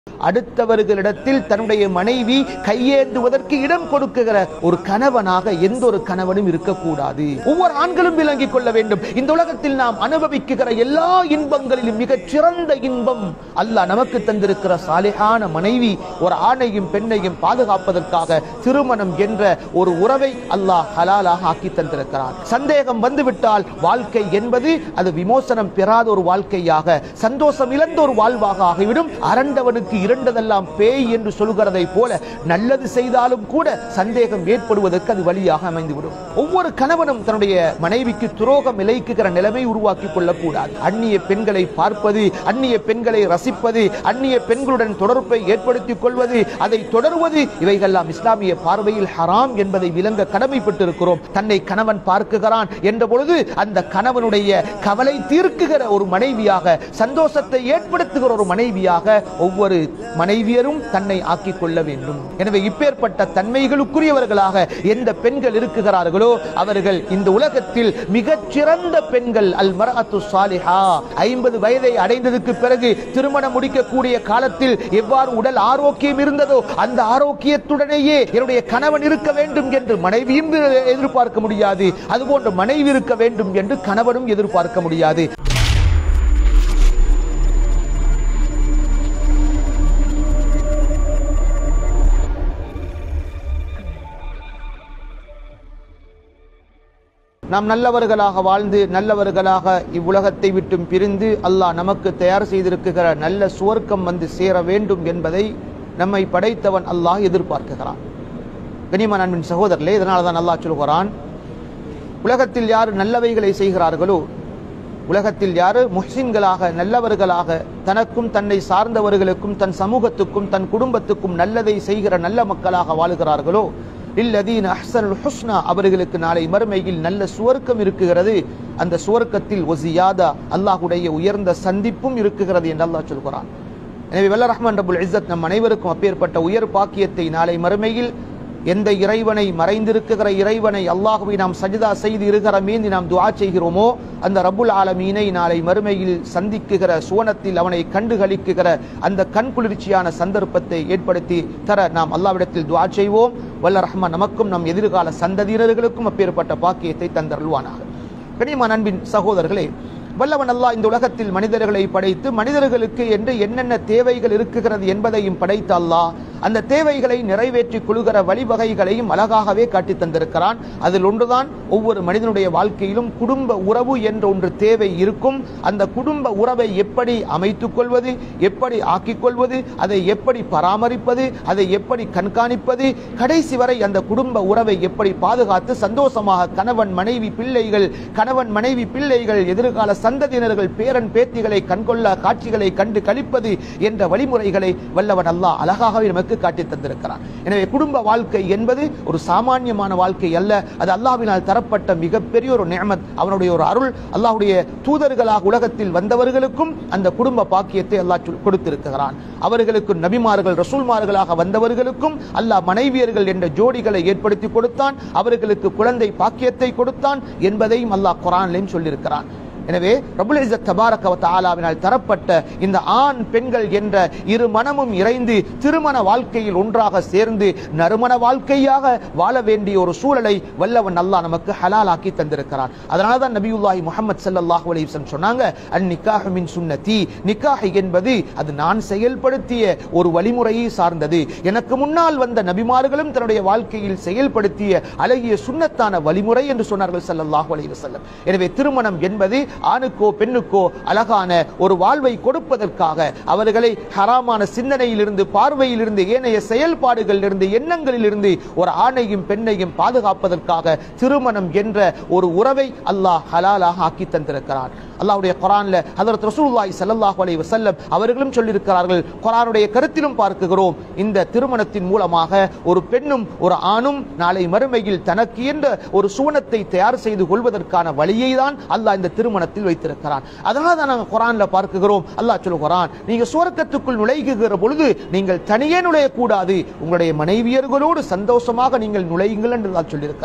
அடுத்தவர்களிடத்தில் தன்னுடைய மனைவி கையேந்துவதற்கு இடம் கொடுக்குகிற ஒரு கணவனாக எந்த ஒரு கணவனும் இருக்கக்கூடாது ஒவ்வொரு ஆண்களும் விளங்கிக் கொள்ள வேண்டும் இந்த உலகத்தில் நாம் அனுபவிக்குகிற எல்லா இன்பங்களிலும் மிகச் சிறந்த இன்பம் அல்லாஹ் நமக்கு தந்திருக்கிற சாலிகான மனைவி ஒரு ஆணையும் பெண்ணையும் பாதுகாப்பதற்காக திருமணம் என்ற ஒரு உறவை அல்லாஹ் ஹலாலாக ஆக்கி தந்திருக்கிறார் சந்தேகம் வந்துவிட்டால் வாழ்க்கை என்பது அது விமோசனம் பெறாத ஒரு வாழ்க்கையாக சந்தோஷம் இழந்த ஒரு வாழ்வாக ஆகிவிடும் அரண்டவனுக்கு இரண்டதெல்லாம் பேய் என்று சொல்கிறதை போல நல்லது செய்தாலும் கூட சந்தேகம் ஏற்படுவதற்கு அது வழியாக அமைந்துவிடும் ஒவ்வொரு கணவனும் தன்னுடைய மனைவிக்கு துரோகம் இழைக்குகிற நிலைமை உருவாக்கி கொள்ளக்கூடாது அந்நிய பெண்களை பார்ப்பது அந்நிய பெண்களை ரசிப்பது அந்நிய பெண்களுடன் தொடர்பை ஏற்படுத்திக் கொள்வது அதை தொடர்வது இவைகள்லாம் இஸ்லாமிய பார்வையில் ஹராம் என்பதை விளங்க கடமைப்பட்டிருக்கிறோம் தன்னை கணவன் பார்க்குகிறான் என்ற பொழுது அந்த கணவனுடைய கவலை தீர்க்குகிற ஒரு மனைவியாக சந்தோஷத்தை ஏற்படுத்துகிற ஒரு மனைவியாக ஒவ்வொரு மனைவியரும் தன்னை ஆக்கிக் கொள்ள வேண்டும் எனவே இப்பேற்பட்ட தன்மைகளுக்குரியவர்களாக எந்த பெண்கள் இருக்குகிறார்களோ அவர்கள் இந்த உலகத்தில் மிகச் சிறந்த பெண்கள் அல் மரஅத்து சாலிஹா ஐம்பது வயதை அடைந்ததுக்கு பிறகு திருமணம் முடிக்கக்கூடிய காலத்தில் எவ்வாறு உடல் ஆரோக்கியம் இருந்ததோ அந்த ஆரோக்கியத்துடனேயே என்னுடைய கணவன் இருக்க வேண்டும் என்று மனைவியும் எதிர்பார்க்க முடியாது அதுபோன்று மனைவி இருக்க வேண்டும் என்று கணவனும் எதிர்பார்க்க முடியாது நாம் நல்லவர்களாக வாழ்ந்து நல்லவர்களாக இவ்வுலகத்தை விட்டும் பிரிந்து அல்லாஹ் நமக்கு தயார் செய்திருக்கிற நல்ல சுவர்க்கம் வந்து சேர வேண்டும் என்பதை நம்மை படைத்தவன் அல்லாஹ் எதிர்பார்க்குகிறான் கனிமன் அன்பின் சகோதரர்களே இதனால தான் அல்லாஹ் சொல்கிறான் உலகத்தில் யார் நல்லவைகளை செய்கிறார்களோ உலகத்தில் யார் முஹ்சின்களாக நல்லவர்களாக தனக்கும் தன்னை சார்ந்தவர்களுக்கும் தன் சமூகத்துக்கும் தன் குடும்பத்துக்கும் நல்லதை செய்கிற நல்ல மக்களாக வாழுகிறார்களோ இல்லதீன் அஹ்சனுல் ஹுஸ்னா அவர்களுக்கு நாளை மறுமையில் நல்ல சுவர்க்கம் இருக்குகிறது அந்த சுவர்க்கத்தில் ஒசியாதா அல்லாஹுடைய உயர்ந்த சந்திப்பும் இருக்குகிறது என்று அல்லாஹ் சொல்கிறான் எனவே வல்ல ரஹ்மான் ரபுல் இஸ்ஸத் நம் அனைவருக்கும் அப்பேற்பட்ட உயர் பாக்கியத்தை நாளை மறுமையில் எந்த இறைவனை மறைந்திருக்குகிற இறைவனை அல்லாஹுவை நாம் சஜிதா செய்து இருக்கிற மீந்தி நாம் துஆ செய்கிறோமோ அந்த ரப்புல் ஆலமீனை நாளை மறுமையில் சந்திக்குகிற சுவனத்தில் அவனை கண்டுகளிக்குகிற அந்த கண்குளிர்ச்சியான சந்தர்ப்பத்தை ஏற்படுத்தி தர நாம் அல்லாவிடத்தில் துஆ செய்வோம் வல்ல ரஹ்மான் நமக்கும் நம் எதிர்கால சந்ததியினர்களுக்கும் அப்பேற்பட்ட பாக்கியத்தை தந்தருள்வானாக கனிமான் அன்பின் சகோதரர்களே வல்லவன் அல்லாஹ் இந்த உலகத்தில் மனிதர்களை படைத்து மனிதர்களுக்கு என்று என்னென்ன தேவைகள் இருக்குகிறது என்பதையும் படைத்த அல்லாஹ் அந்த தேவைகளை நிறைவேற்றிக் கொள்கிற வழிவகைகளையும் அழகாகவே காட்டி தந்திருக்கிறான் அதில் ஒன்றுதான் ஒவ்வொரு மனிதனுடைய வாழ்க்கையிலும் குடும்ப உறவு என்ற ஒன்று தேவை இருக்கும் அந்த குடும்ப உறவை எப்படி அமைத்துக் கொள்வது எப்படி ஆக்கிக் கொள்வது அதை எப்படி பராமரிப்பது அதை எப்படி கண்காணிப்பது கடைசி வரை அந்த குடும்ப உறவை எப்படி பாதுகாத்து சந்தோஷமாக கணவன் மனைவி பிள்ளைகள் கணவன் மனைவி பிள்ளைகள் எதிர்கால சந்ததியினர்கள் பேரன் பேத்திகளை கண்கொள்ள காட்சிகளை கண்டு கழிப்பது என்ற வழிமுறைகளை வல்லவன் அல்லாஹ் அழகாகவே நமக்கு காட்டி தந்திருக்கிறான் எனவே குடும்ப வாழ்க்கை என்பது ஒரு சாமானியமான வாழ்க்கை அல்ல அது அல்லாஹ்வினால் தரப்பட்ட மிகப்பெரிய ஒரு நியமத் அவனுடைய ஒரு அருள் அல்லாஹ்வுடைய தூதர்களாக உலகத்தில் வந்தவர்களுக்கும் அந்த குடும்ப பாக்கியத்தை அல்லாஹ் சொல்- கொடுத்திருக்கிறான் அவர்களுக்கு நபிமார்கள் ரசூல்மார்களாக வந்தவர்களுக்கும் அல்லாஹ் மனைவியர்கள் என்ற ஜோடிகளை ஏற்படுத்தி கொடுத்தான் அவர்களுக்கு குழந்தை பாக்கியத்தை கொடுத்தான் என்பதையும் அல்லாஹ் குரானிலையும் சொல்லியிருக்கிறான் எனவே ரபுல் இஸ்ஸத் தபாரக வ தஆலாவினால் தரப்பட்ட இந்த ஆண் பெண்கள் என்ற இரு மனமும் இறைந்து திருமண வாழ்க்கையில் ஒன்றாக சேர்ந்து நறுமண வாழ்க்கையாக வாழ வேண்டிய ஒரு சூழலை வல்லவன் அல்லாஹ் நமக்கு ஹலாலாக்கி தந்திருக்கிறான் அதனால தான் நபியுல்லாஹி முஹம்மது ஸல்லல்லாஹு அலைஹி வஸல்லம் சொன்னாங்க அன் நிக்காஹு மின் சுன்னதி நிக்காஹ் என்பது அது நான் செயல்படுத்திய ஒரு வழிமுறையை சார்ந்தது எனக்கு முன்னால் வந்த நபிமார்களும் தன்னுடைய வாழ்க்கையில் செயல்படுத்திய அழகிய சுன்னத்தான வழிமுறை என்று சொன்னார்கள் ஸல்லல்லாஹு அலைஹி வஸல்லம் எனவே திருமணம் என்பது ஆணுக்கோ பெண்ணுக்கோ அழகான ஒரு வாழ்வை கொடுப்பதற்காக அவர்களை ஹராமான சிந்தனையிலிருந்து பார்வையிலிருந்து ஏனைய செயல்பாடுகளிலிருந்து எண்ணங்களிலிருந்து ஒரு ஆணையும் பெண்ணையும் பாதுகாப்பதற்காக திருமணம் என்ற ஒரு உறவை அல்லாஹ் ஹலாலாக ஆக்கி தந்திருக்கிறான் அல்லாஹ்வுடைய குரான்ல ஹதரத் ரசூலுல்லாஹி ஸல்லல்லாஹு அலைஹி வஸல்லம் அவர்களும் சொல்லியிருக்கிறார்கள் குரானுடைய கருத்திலும் பார்க்கிறோம் இந்த திருமணத்தின் மூலமாக ஒரு பெண்ணும் ஒரு ஆணும் நாளை மறுமையில் தனக்கு என்ற ஒரு சுவனத்தை தயார் செய்து கொள்வதற்கான வழியை தான் அல்லாஹ் இந்த திருமணத்தில் வைத்திருக்கிறான் அதனால தான் நாங்கள் குரான்ல பார்க்கிறோம் அல்லாஹ் சொல்லுகிறான் நீங்க சுவர்க்கத்துக்குள் நுழைகுகிற பொழுது நீங்கள் தனியே நுழையக்கூடாது உங்களுடைய மனைவியர்களோடு சந்தோஷமாக நீங்கள் நுழையுங்கள் என்று அல்லாஹ் சொல்லியிருக்கிறான்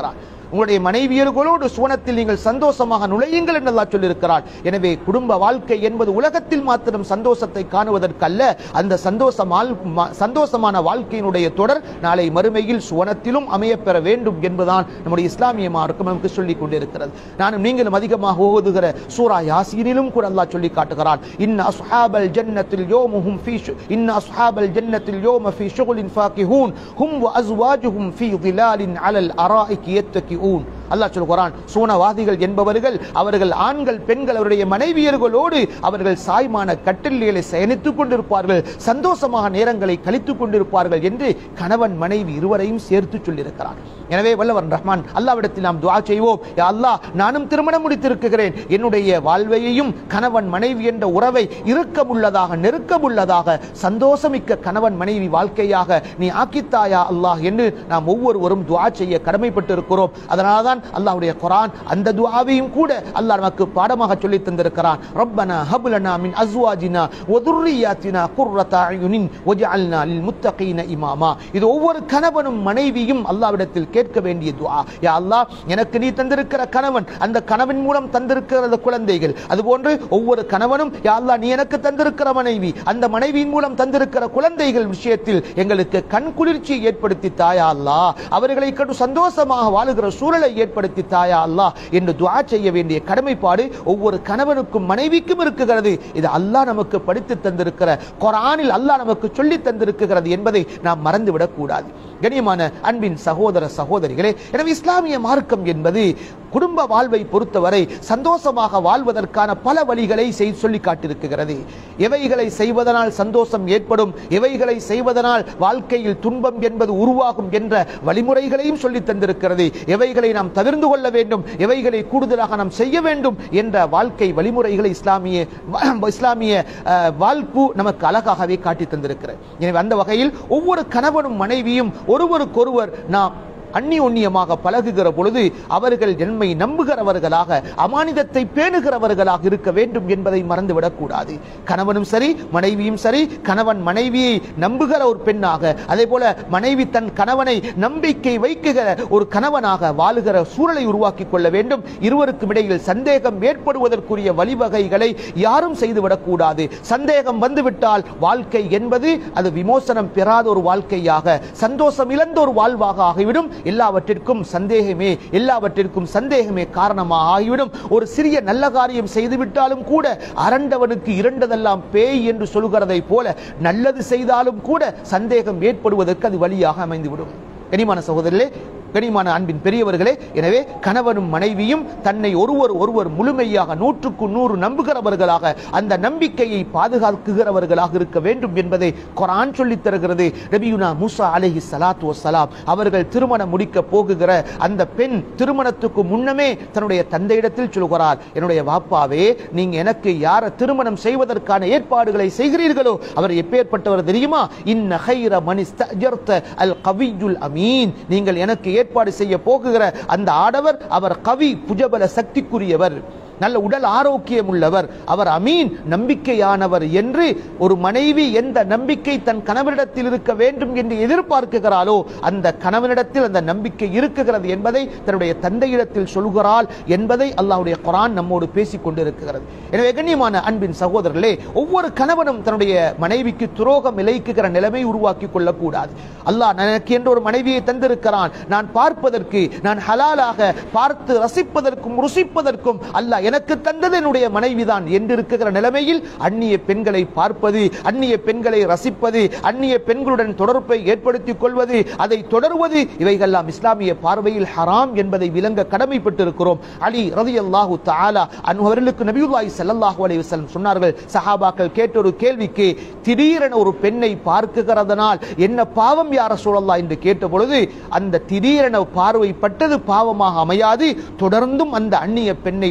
உங்களுடைய மனைவியர்களோடு சுவனத்தில் நீங்கள் சந்தோஷமாக நுழையுங்கள் என்று அல்லாஹ் சொல்லியிருக்கிறார் எனவே குடும்ப வாழ்க்கை என்பது உலகத்தில் மாத்திரம் சந்தோஷத்தை காணுவதற்கல்ல அந்த சந்தோஷமால் ம- சந்தோஷமான வாழ்க்கையினுடைய தொடர் நாளை மறுமையில் சுவனத்திலும் அமையப்பெற வேண்டும் என்பதுதான் நம்முடைய இஸ்லாமிய மார்க்கம் நமக்கு சொல்லிக் கொண்டிருக்கிறது நானும் நீங்களும் அதிகமாக ஓதுகிற சூரா யாசீனிலும் கூட அல்லாஹ் சொல்லி காட்டுகிறான் இன்ன அஸ்ஹாபல் ஜன்னத்தில் யோமுஹும் ஃபீ ஷு- இன்ன அஸ்ஹாபல் ஜன்னத்தில் யோம ஃபீ ஷுகுலின் ஃபாகிஹூன் ஹும் வ அஸ்வாஜுஹும் ஃபீ ظிலாலின் அலல் அராயிகி யத்தகிஊன் அல்லாஹ் சொல்கிறான் சூனவாதிகள் என்பவர்கள் அவர்கள் ஆண்கள் பெண்கள் அவருடைய மனைவியர்களோடு அவர்கள் சாய்மான கட்டில்களை சயனித்துக் கொண்டிருப்பார்கள் சந்தோஷமாக நேரங்களை கழித்துக் கொண்டிருப்பார்கள் என்று கணவன் மனைவி இருவரையும் சேர்த்து சொல்லியிருக்கிறார் எனவே வல்லவன் ரஹ்மான் அல்லாவிடத்தில் நாம் துஆ செய்வோம் யா அல்லாஹ் நானும் திருமணம் முடித்திருக்கிறேன் என்னுடைய வாழ்வையையும் கணவன் மனைவி என்ற உறவை இறுக்கமுள்ளதாக நெருக்கமுள்ளதாக சந்தோஷமிக்க கணவன் மனைவி வாழ்க்கையாக நீ ஆக்கித்தாயா அல்லாஹ் என்று நாம் ஒவ்வொருவரும் துஆ செய்ய கடமைப்பட்டிருக்கிறோம் அதனால்தான் அல்லாஹ்வுடைய குர்ஆன் அந்த துஆவையும் கூட அல்லாஹ் நமக்கு பாடமாக சொல்லி தந்திருக்கிறான் ரப்பனா ஹப் லனா மின் அஸ்வாஜினா வ துர்ரியாத்தினா குர்ரத அயுனின் வஜ்அல்னா லில் முத்தகீன இமாமா இது ஒவ்வொரு கணவனும் மனைவியும் அல்லாஹ்விடத்தில் கேட்க வேண்டிய துஆ யா அல்லாஹ் எனக்கு நீ தந்திருக்கிற கணவன் அந்த கணவன் மூலம் தந்திருக்கிற குழந்தைகள் அதுபோன்று ஒவ்வொரு கணவனும் யா அல்லாஹ் நீ எனக்கு தந்திருக்கிற மனைவி அந்த மனைவியின் மூலம் தந்திருக்கிற குழந்தைகள் விஷயத்தில் எங்களுக்கு கண் குளிர்ச்சியை ஏற்படுத்தி தாயா அல்லாஹ் அவர்களை கண்டு சந்தோஷமாக வாழுகிற சூழலை ஏற்படுத்தி தாயா அல்லாஹ் என்று துஆ செய்ய வேண்டிய கடமைப்பாடு ஒவ்வொரு கணவனுக்கும் மனைவிக்கும் இருக்குகிறது இது அல்லாஹ் நமக்கு படித்து தந்திருக்கிற குர்ஆனில் அல்லாஹ் நமக்கு சொல்லி தந்திருக்கிறது என்பதை நாம் மறந்துவிடக் கூடாது கண்ணியமான அன்பின் சகோதர சகோதரிகளே எனவே இஸ்லாமிய மார்க்கம் என்பது குடும்ப வாழ்வை பொறுத்தவரை சந்தோஷமாக வாழ்வதற்கான பல வழிகளை செய்- சொல்லி காட்டியிருக்கிறது எவைகளை செய்வதனால் சந்தோஷம் ஏற்படும் எவைகளை செய்வதனால் வாழ்க்கையில் துன்பம் என்பது உருவாகும் என்ற வழிமுறைகளையும் சொல்லி தந்திருக்கிறது எவைகளை நாம் தவிர்ந்து கொள்ள வேண்டும் எவைகளை கூடுதலாக நாம் செய்ய வேண்டும் என்ற வாழ்க்கை வழிமுறைகளை இஸ்லாமிய இஸ்லாமிய அஹ், வாழ்ப்பு நமக்கு அழகாகவே காட்டி தந்திருக்கிறது எனவே அந்த வகையில் ஒவ்வொரு கணவனும் மனைவியும் ஒருவருக்கொருவர் நாம் அந்நியோன்யமாக பழகுகிற பொழுது அவர்கள் என்னை நம்புகிறவர்களாக அமானிதத்தை பேணுகிறவர்களாக இருக்க வேண்டும் என்பதை மறந்துவிடக் கூடாது கணவனும் சரி மனைவியும் சரி கணவன் மனைவியை நம்புகிற ஒரு பெண்ணாக அதே போல மனைவி தன் கணவனை நம்பிக்கை வைக்குகிற ஒரு கணவனாக வாழுகிற சூழலை உருவாக்கி கொள்ள வேண்டும் இருவருக்கும் இடையில் சந்தேகம் ஏற்படுவதற்குரிய வழிவகைகளை யாரும் செய்துவிடக் கூடாது சந்தேகம் வந்துவிட்டால் வாழ்க்கை என்பது அது விமோசனம் பெறாத ஒரு வாழ்க்கையாக சந்தோஷம் இழந்த ஒரு வாழ்வாக ஆகிவிடும் எல்லாவற்றிற்கும் சந்தேகமே எல்லாவற்றிற்கும் சந்தேகமே காரணமாக ஆகிவிடும் ஒரு சிறிய நல்ல காரியம் செய்துவிட்டாலும் கூட அரண்டவனுக்கு இரண்டதெல்லாம் பேய் என்று சொல்கிறதை போல நல்லது செய்தாலும் கூட சந்தேகம் ஏற்படுவதற்கு அது வழியாக அமைந்துவிடும் கனிமான சகோதரர்களே கனிமான அன்பின் பெரியவர்களே எனவே கணவனும் மனைவியும் தன்னை ஒருவர் ஒருவர் முழுமையாக நூற்றுக்கு நூறு நம்புகிறவர்களாக அந்த நம்பிக்கையை பாதுகாக்குகிறவர்களாக இருக்க வேண்டும் என்பதை குரான் சொல்லித் தருகிறது நபியுனா மூசா அலைஹி ஸலாத்து வஸ்ஸலாம் அவர்கள் திருமணம் முடிக்க போகுகிற அந்த பெண் திருமணத்துக்கு முன்னமே தன்னுடைய தந்தையிடத்தில் சொல்கிறார் என்னுடைய வாப்பாவே நீங்க எனக்கு யார திருமணம் செய்வதற்கான ஏற்பாடுகளை செய்கிறீர்களோ அவர் எப்பேற்பட்டவர் தெரியுமா இன்ன ஹைர மனிஸ்தஜர்த அல் கவியுல் அமீன் நீங்கள் எனக்கு ஏற்பாடு செய்ய போகுகிற அந்த ஆடவர் அவர் கவி புஜபல சக்திக்குரியவர் நல்ல உடல் ஆரோக்கியம் உள்ளவர் அவர் அமீன் நம்பிக்கையானவர் என்று ஒரு மனைவி எந்த நம்பிக்கை தன் கணவனிடத்தில் இருக்க வேண்டும் என்று எதிர்பார்க்குகிறாளோ அந்த கணவனிடத்தில் அந்த நம்பிக்கை இருக்குகிறது என்பதை தன்னுடைய தந்தையிடத்தில் சொல்கிறாள் என்பதை அல்லாஹ்வுடைய குரான் நம்மோடு பேசிக் கொண்டிருக்கிறது எனவே கண்ணியமான அன்பின் சகோதரர்களே ஒவ்வொரு கணவனும் தன்னுடைய மனைவிக்கு துரோகம் இழைக்குகிற நிலைமை உருவாக்கி கொள்ளக்கூடாது அல்லாஹ் எனக்கு என்று ஒரு மனைவியை தந்திருக்கிறான் நான் பார்ப்பதற்கு நான் ஹலாலாக பார்த்து ரசிப்பதற்கும் ருசிப்பதற்கும் அல்லாஹ் எனக்கு தந்தது என்னுடைய மனைவிதான் என்று இருக்கிற நிலைமையில் அந்நிய பெண்களை பார்ப்பது அந்நிய பெண்களை ரசிப்பது அந்நிய பெண்களுடன் தொடர்பை ஏற்படுத்திக் கொள்வது அதை தொடர்வது இவைகள்லாம் இஸ்லாமிய பார்வையில் ஹராம் என்பதை விளங்க கடமைப்பட்டிருக்கிறோம் அலி ரலியல்லாஹு தஆலா அன்ஹு அவர்களுக்கு நபியுல்லாஹி ஸல்லல்லாஹு அலைஹி வஸல்லம் சொன்னார்கள் சஹாபாக்கள் கேட்ட ஒரு கேள்விக்கு திடீரென ஒரு பெண்ணை பார்க்குகிறதனால் என்ன பாவம் யார சூழல்லா என்று கேட்ட பொழுது அந்த திடீரென பார்வைப்பட்டது பாவமாக அமையாது தொடர்ந்தும் அந்த அந்நிய பெண்ணை பார்ப்பது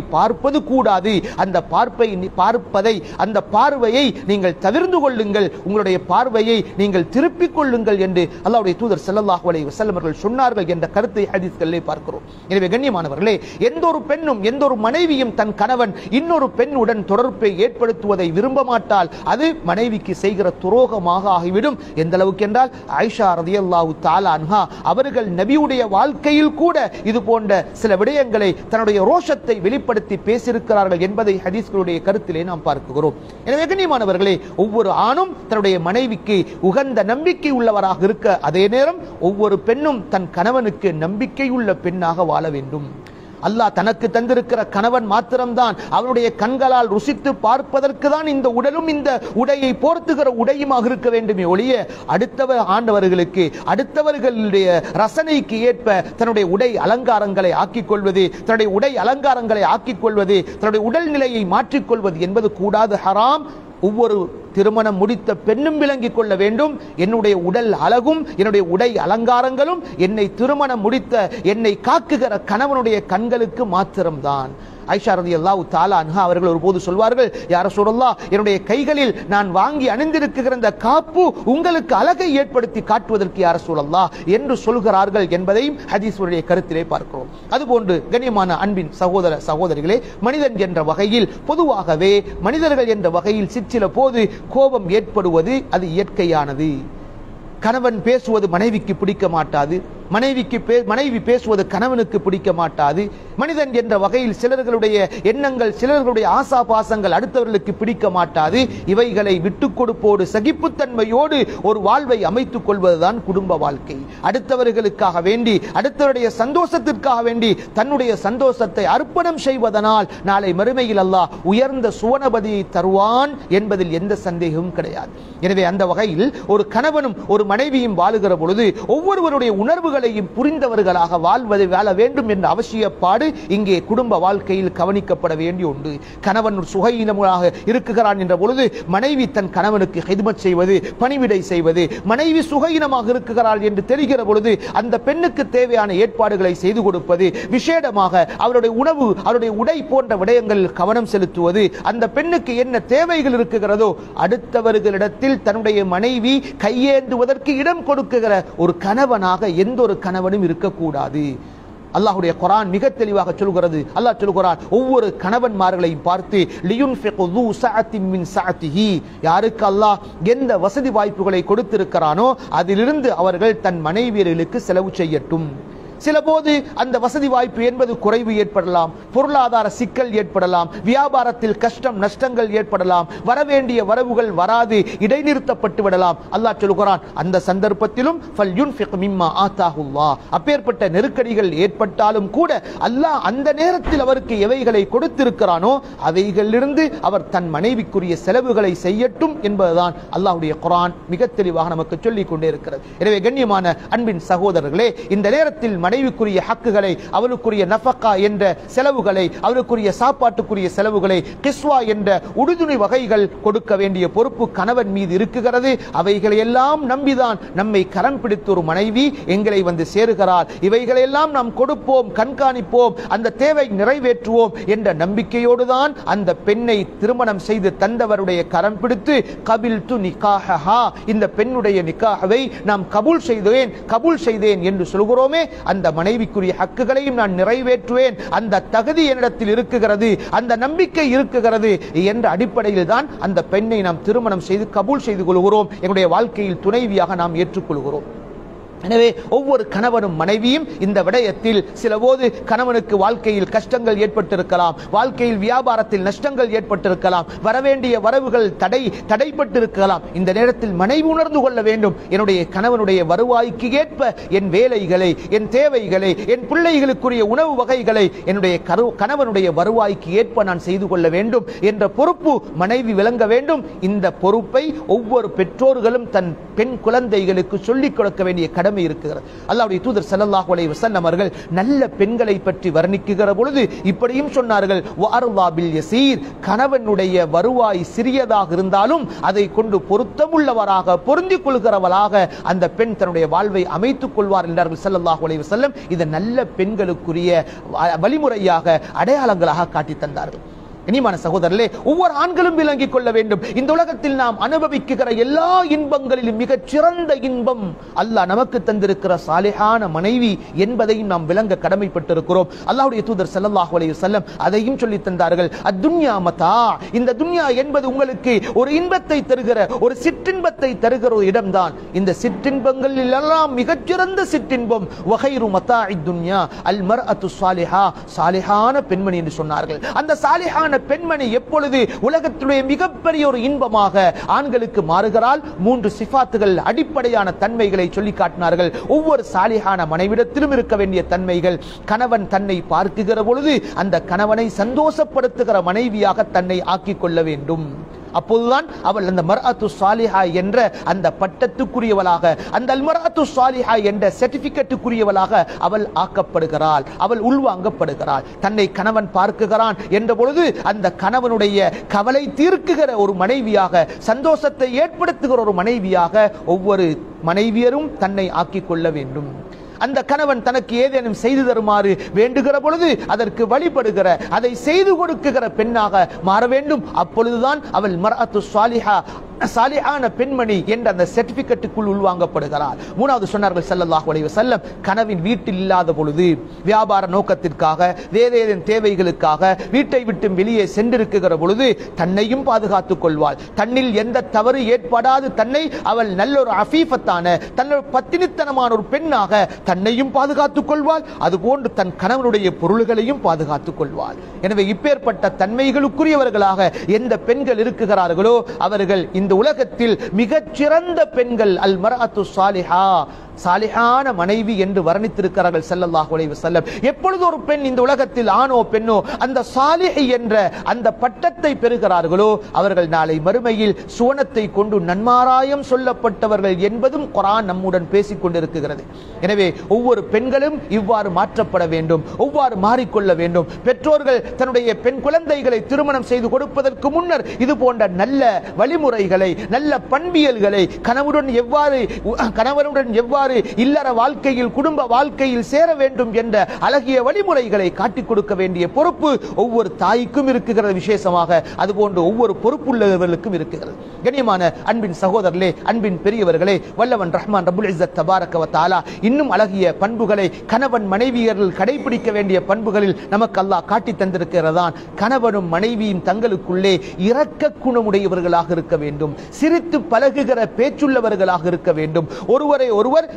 பார்ப்பது கூடாது அந்த பார்ப்பை பார்ப்பதை அந்த பார்வையை நீங்கள் தவிர்ந்து கொள்ளுங்கள் உங்களுடைய பார்வையை நீங்கள் திருப்பிக் கொள்ளுங்கள் என்று அல்லாஹ்வுடைய தூதர் ஸல்லல்லாஹு அலைஹி வஸல்லம் அவர்கள் சொன்னார்கள் என்ற கருத்தை ஹதீஸ்களிலே பார்க்கிறோம் எனவே கண்ணியமானவர்களே எந்த ஒரு பெண்ணும் எந்த ஒரு மனைவியும் தன் கணவன் இன்னொரு பெண்ணுடன் தொடர்பை ஏற்படுத்துவதை விரும்ப மாட்டால் அது மனைவிக்கு செய்கிற துரோகமாக ஆகிவிடும் எந்த அளவுக்கு என்றால் ஆயிஷா ரதியல்லாஹு தஆலா அன்ஹா அவர்கள் நபியுடைய வாழ்க்கையில் கூட இது போன்ற சில விடயங்களை தன்னுடைய ரோஷத்தை வெளிப்படுத்தி பேசியிருக்கிறார்கள் என்பதை ஹதீஸ்களுடைய கருத்திலே நாம் பார்க்கிறோம் எனவே கண்ணியமானவர்களே ஒவ்வொரு ஆணும் தன்னுடைய மனைவிக்கு உகந்த நம்பிக்கை உள்ளவராக இருக்க அதே நேரம் ஒவ்வொரு பெண்ணும் தன் கணவனுக்கு நம்பிக்கையுள்ள பெண்ணாக வாழ வேண்டும் அல்லாஹ் தனக்கு தந்திருக்கிற கணவன் மாத்திரம்தான் அவருடைய கண்களால் ருசித்து பார்ப்பதற்கு தான் இந்த உடலும் இந்த உடையை போர்த்துகிற உடையுமாக இருக்க வேண்டுமே ஒழிய அடுத்தவர் ஆண்டவர்களுக்கு அடுத்தவர்களுடைய ரசனைக்கு ஏற்ப தன்னுடைய உடை அலங்காரங்களை ஆக்கிக் கொள்வது தன்னுடைய உடை அலங்காரங்களை ஆக்கிக் கொள்வது தன்னுடைய உடல் நிலையை மாற்றிக்கொள்வது என்பது கூடாது ஹராம் ஒவ்வொரு திருமணம் முடித்த பெண்ணும் விளங்கிக் கொள்ள வேண்டும் என்னுடைய உடல் அழகும் என்னுடைய உடை அலங்காரங்களும் என்னை திருமணம் முடித்த என்னை காக்குகிற கணவனுடைய கண்களுக்கு மாத்திரம்தான் ஐஷா ரதி அல்லாஹ் தாலா அன்ஹா அவர்கள் ஒருபோது சொல்வார்கள் யார சொல்லல்லா என்னுடைய கைகளில் நான் வாங்கி அணிந்திருக்கிற இந்த காப்பு உங்களுக்கு அழகை ஏற்படுத்தி காட்டுவதற்கு யார சொல்லல்லா என்று சொல்கிறார்கள் என்பதையும் ஹதீஸ்வருடைய கருத்திலே பார்க்கிறோம் அதுபோன்று கண்ணியமான அன்பின் சகோதர சகோதரிகளே மனிதன் என்ற வகையில் பொதுவாகவே மனிதர்கள் என்ற வகையில் சிற்சில போது கோபம் ஏற்படுவது அது இயற்கையானது கணவன் பேசுவது மனைவிக்கு பிடிக்க மாட்டாது மனைவிக்கு பே- மனைவி பேசுவது கணவனுக்கு பிடிக்க மாட்டாது மனிதன் என்ற வகையில் சிலர்களுடைய எண்ணங்கள் சிலர்களுடைய ஆசா பாசங்கள் அடுத்தவர்களுக்கு பிடிக்க மாட்டாது இவைகளை விட்டுக் கொடுப்போடு சகிப்புத்தன்மையோடு ஒரு வாழ்வை அமைத்துக் கொள்வதுதான் குடும்ப வாழ்க்கை அடுத்தவர்களுக்காக வேண்டி அடுத்தவருடைய சந்தோஷத்திற்காக வேண்டி தன்னுடைய சந்தோஷத்தை அர்ப்பணம் செய்வதனால் நாளை மறுமையில் அல்லாஹ் உயர்ந்த சுவனபதியை தருவான் என்பதில் எந்த சந்தேகமும் கிடையாது எனவே அந்த வகையில் ஒரு கணவனும் ஒரு மனைவியும் வாழுகிற பொழுது ஒவ்வொருவருடைய உணர்வுகளையும் புரிந்தவர்களாக வாழ்வதை வாழ வேண்டும் என்ற அவசியப்பாடு இங்கே குடும்ப வாழ்க்கையில் கவனிக்கப்பட வேண்டிய உண்டு கணவன் ஒரு சுகையினமாக இருக்குகிறான் என்ற பொழுது மனைவி தன் கணவனுக்கு ஹிதமத் செய்வது பணிவிடை செய்வது மனைவி சுகையினமாக இருக்குகிறாள் என்று தெரிகிற பொழுது அந்த பெண்ணுக்கு தேவையான ஏற்பாடுகளை செய்து கொடுப்பது விசேடமாக அவருடைய உணவு அவருடைய உடை போன்ற விடயங்களில் கவனம் செலுத்துவது அந்த பெண்ணுக்கு என்ன தேவைகள் இருக்குகிறதோ அடுத்தவர்களிடத்தில் தன்னுடைய மனைவி கையேந்துவதற்கு இடம் கொடுக்குகிற ஒரு கணவனாக எந்த ஒரு கணவனும் இருக்கக்கூடாது அல்லாஹ்வுடைய குர்ஆன் மிக தெளிவாக சொல்கிறது அல்லாஹ் சொல்கிறான் ஒவ்வொரு கணவன்மார்களையும் பார்த்து லியுன்ஃபிகு ذو سعة من سعته யாருக்கு அல்லாஹ் எந்த வசதி வாய்ப்புகளை கொடுத்திருக்கிறானோ அதிலிருந்து அவர்கள் தன் மனைவியர்களுக்கு செலவு செய்யட்டும் சில போது அந்த வசதி வாய்ப்பு என்பது குறைவு ஏற்படலாம் பொருளாதார சிக்கல் ஏற்படலாம் வியாபாரத்தில் கஷ்டம் நஷ்டங்கள் ஏற்படலாம் வரவேண்டிய வரவுகள் வராது இடைநிறுத்தப்பட்டு விடலாம் அல்லாஹ் சொல்கிறான் அந்த சந்தர்ப்பத்திலும் ஃபல்யுன்ஃபிக் மிம்மா ஆத்தாஹுல்லாஹ் அப்பேற்பட்ட நெருக்கடிகள் ஏற்பட்டாலும் கூட அல்லாஹ் அந்த நேரத்தில் அவருக்கு எவைகளை கொடுத்திருக்கிறானோ அவைகளிலிருந்து அவர் தன் மனைவிக்குரிய செலவுகளை செய்யட்டும் என்பதுதான் அல்லாஹ்வுடைய குர்ஆன் மிக தெளிவாக நமக்கு சொல்லிக் கொண்டே இருக்கிறது எனவே கண்ணியமான அன்பின் சகோதரர்களே இந்த நேரத்தில் மனைவிக்குரிய ஹக்குகளை அவளுக்குரிய நஃபக்கா என்ற செலவுகளை அவளுக்குரிய சாப்பாட்டுக்குரிய செலவுகளை கிஸ்வா என்ற உடுதுணி வகைகள் கொடுக்க வேண்டிய பொறுப்பு கணவன் மீது இருக்குகிறது அவைகளை எல்லாம் நம்பிதான் நம்மை கரம் பிடித்த ஒரு மனைவி எங்களை வந்து சேருகிறார் இவைகளெல்லாம் நாம் கொடுப்போம் கண்காணிப்போம் அந்த தேவை நிறைவேற்றுவோம் என்ற நம்பிக்கையோடு தான் அந்த பெண்ணை திருமணம் செய்து தந்தவருடைய கரம் பிடித்து கபில் து நிக்காஹா இந்த பெண்ணுடைய நிக்காஹவை நாம் கபூல் செய்தேன் கபூல் செய்தேன் என்று சொல்கிறோமே அந்த மனைவிக்குரிய ஹக்குகளையும் நான் நிறைவேற்றுவேன் அந்த தகுதி என்னிடத்தில் இருக்குகிறது அந்த நம்பிக்கை இருக்குகிறது என்ற அடிப்படையில் தான் அந்த பெண்ணை நாம் திருமணம் செய்து கபூல் செய்து கொள்கிறோம் எங்களுடைய வாழ்க்கையில் துணைவியாக நாம் ஏற்றுக்கொள்கிறோம் எனவே ஒவ்வொரு கணவனும் மனைவியும் இந்த விடயத்தில் சில போது கணவனுக்கு வாழ்க்கையில் கஷ்டங்கள் ஏற்பட்டிருக்கலாம் வாழ்க்கையில் வியாபாரத்தில் நஷ்டங்கள் ஏற்பட்டிருக்கலாம் வரவேண்டிய வரவுகள் தடை தடைப்பட்டிருக்கலாம் இந்த நேரத்தில் மனைவி உணர்ந்து கொள்ள வேண்டும் என்னுடைய கணவனுடைய வருவாய்க்கு ஏற்ப என் வேலைகளை என் தேவைகளை என் பிள்ளைகளுக்குரிய உணவு வகைகளை என்னுடைய கரு- கணவனுடைய வருவாய்க்கு ஏற்ப நான் செய்து கொள்ள வேண்டும் என்ற பொறுப்பு மனைவி விளங்க வேண்டும் இந்த பொறுப்பை ஒவ்வொரு பெற்றோர்களும் தன் பெண் குழந்தைகளுக்கு சொல்லிக் கொடுக்க வேண்டிய கடமை கடமை இருக்கிறது அல்லாஹ்வுடைய தூதர் ஸல்லல்லாஹு அலைஹி வஸல்லம் அவர்கள் நல்ல பெண்களை பற்றி வர்ணிக்குகிற பொழுது இப்படியும் சொன்னார்கள் வஅர்லா பில் யசீர் கணவனுடைய வருவாய் சிறியதாக இருந்தாலும் அதை கொண்டு பொருத்தமுள்ளவராக பொருந்திக் கொள்கிறவளாக அந்த பெண் தன்னுடைய வாழ்வை அமைத்துக் கொள்வார் என்றார்கள் ஸல்லல்லாஹு அலைஹி வஸல்லம் இது நல்ல பெண்களுக்குரிய வ- வழிமுறையாக அடையாளங்களாக காட்டி தந்தார்கள் இனிமான சகோதரர்களே ஒவ்வொரு ஆண்களும் விளங்கிக் கொள்ள வேண்டும் இந்த உலகத்தில் நாம் அனுபவிக்குகிற எல்லா இன்பங்களிலும் மிகச் சிறந்த இன்பம் அல்லாஹ் நமக்கு தந்திருக்கிற சாலிஹான மனைவி என்பதையும் நாம் விளங்க கடமைப்பட்டிருக்கிறோம் அல்லாஹ்வுடைய தூதர் ஸல்லல்லாஹு அலைஹி வஸல்லம் அதையும் சொல்லி தந்தார்கள் அத்துன்யா மதா இந்த துன்யா என்பது உங்களுக்கு ஒரு இன்பத்தை தருகிற ஒரு சிற்றின்பத்தை தருகிற ஒரு இடம்தான் இந்த சிற்றின்பங்களில் எல்லாம் மிகச்சிறந்த சிற்றின்பம் வகைரு மதா துன்யா அல் மர்அத்து சாலிஹா சாலிஹான பெண்மணி என்று சொன்னார்கள் அந்த சாலிஹான பெண்மணி எப்பொழுது உலகத்துடைய மிகப்பெரிய ஒரு இன்பமாக ஆண்களுக்கு மாறுகிறாள் மூன்று சிஃபாத்துகள் அடிப்படையான தன்மைகளை சொல்லி காட்டினார்கள் ஒவ்வொரு சாலிஹான மனைவிடத்திலும் இருக்க வேண்டிய தன்மைகள் கணவன் தன்னை பார்க்குகிற பொழுது அந்த கணவனை சந்தோஷப்படுத்துகிற மனைவியாக தன்னை ஆக்கிக் கொள்ள வேண்டும் அப்போதுதான் அவள் அந்த மர்அத்து சாலிஹா என்ற அந்த பட்டத்துக்குரியவளாக அந்த அல் மர்அத்து சாலிஹா என்ற சர்டிபிகேட்டுக்குரியவளாக அவள் ஆக்கப்படுகிறாள் அவள் உள்வாங்கப்படுகிறாள் தன்னை கணவன் பார்க்குகிறான் என்ற பொழுது அந்த கணவனுடைய கவலை தீர்க்குகிற ஒரு மனைவியாக சந்தோஷத்தை ஏற்படுத்துகிற ஒரு மனைவியாக ஒவ்வொரு மனைவியரும் தன்னை ஆக்கிக் கொள்ள வேண்டும் அந்த கணவன் தனக்கு ஏதேனும் செய்து தருமாறு வேண்டுகிற பொழுது அதற்கு வழிபடுகிற அதை செய்து கொடுக்குகிற பெண்ணாக மாற வேண்டும் அப்பொழுதுதான் அவள் மரஅத்து சாலிஹா சாலிஹான பெண்மணி என்ற அந்த சர்டிபிகேட்டுக்குள் உள்வாங்கப்படுகிறார் மூணாவது சொன்னார்கள் ஸல்லல்லாஹு அலைஹி வஸல்லம் கனவின் வீட்டில் இல்லாத பொழுது வியாபார நோக்கத்திற்காக வேற ஏதேனும் தேவைகளுக்காக வீட்டை விட்டு வெளியே சென்றிருக்குகிற பொழுது தன்னையும் பாதுகாத்துக் கொள்வாள் தன்னில் எந்த தவறு ஏற்படாது தன்னை அவள் நல்ல ஒரு அஃபீஃபத்தான தன்னோட பத்தினித்தனமான ஒரு பெண்ணாக தன்னையும் பாதுகாத்துக் கொள்வாள் அதுபோன்று தன் கணவனுடைய பொருள்களையும் பாதுகாத்துக் கொள்வாள் எனவே இப்பேற்பட்ட தன்மைகளுக்குரியவர்களாக எந்த பெண்கள் இருக்குகிறார்களோ அவர்கள் இந்த உலகத்தில் மிகச்சிறந்த பெண்கள் அல் மரஅத்து சாலிஹா சாலிஹான மனைவி என்று வர்ணித்திருக்கிறார்கள் ஸல்லல்லாஹு அலைஹி வஸல்லம் எப்பொழுது ஒரு பெண் இந்த உலகத்தில் ஆணோ பெண்ணோ அந்த சாலிஹி என்ற அந்த பட்டத்தை பெறுகிறார்களோ அவர்கள் நாளை மறுமையில் சுவனத்தை கொண்டு நன்மாராயம் சொல்லப்பட்டவர்கள் என்பதும் குரான் நம்முடன் பேசிக் கொண்டிருக்கிறது எனவே ஒவ்வொரு பெண்களும் இவ்வாறு மாற்றப்பட வேண்டும் ஒவ்வாறு மாறிக்கொள்ள வேண்டும் பெற்றோர்கள் தன்னுடைய பெண் குழந்தைகளை திருமணம் செய்து கொடுப்பதற்கு முன்னர் இது போன்ற நல்ல வழிமுறைகளை நல்ல பண்பியல்களை கணவனுடன் எவ்வாறு கணவனுடன் எவ்வாறு இல்லற வாழ்க்கையில் குடும்ப வாழ்க்கையில் சேர வேண்டும் என்ற அழகிய வழிமுறைகளை காட்டிக் கொடுக்க வேண்டிய பொறுப்பு ஒவ்வொரு தாய்க்கும் இருக்குகிறது விசேஷமாக அதுபோன்று ஒவ்வொரு பொறுப்புள்ளவர்களுக்கும் இருக்கிறது கண்ணியமான அன்பின் சகோதரர்களே அன்பின் பெரியவர்களே வல்லவன் ரஹ்மான் ரபுல் இஸ்ஸத் தபாரக வ தஆலா இன்னும் அழகிய பண்புகளை கணவன் மனைவியர்கள் கடைபிடிக்க வேண்டிய பண்புகளில் நமக்கு அல்லாஹ் காட்டி தந்திருக்கிறதான் கணவனும் மனைவியும் தங்களுக்குள்ளே இரக்க குணமுடையவர்களாக இருக்க வேண்டும் சிரித்து பழகுகிற பேச்சுள்ளவர்களாக இருக்க வேண்டும் ஒருவரை ஒருவர்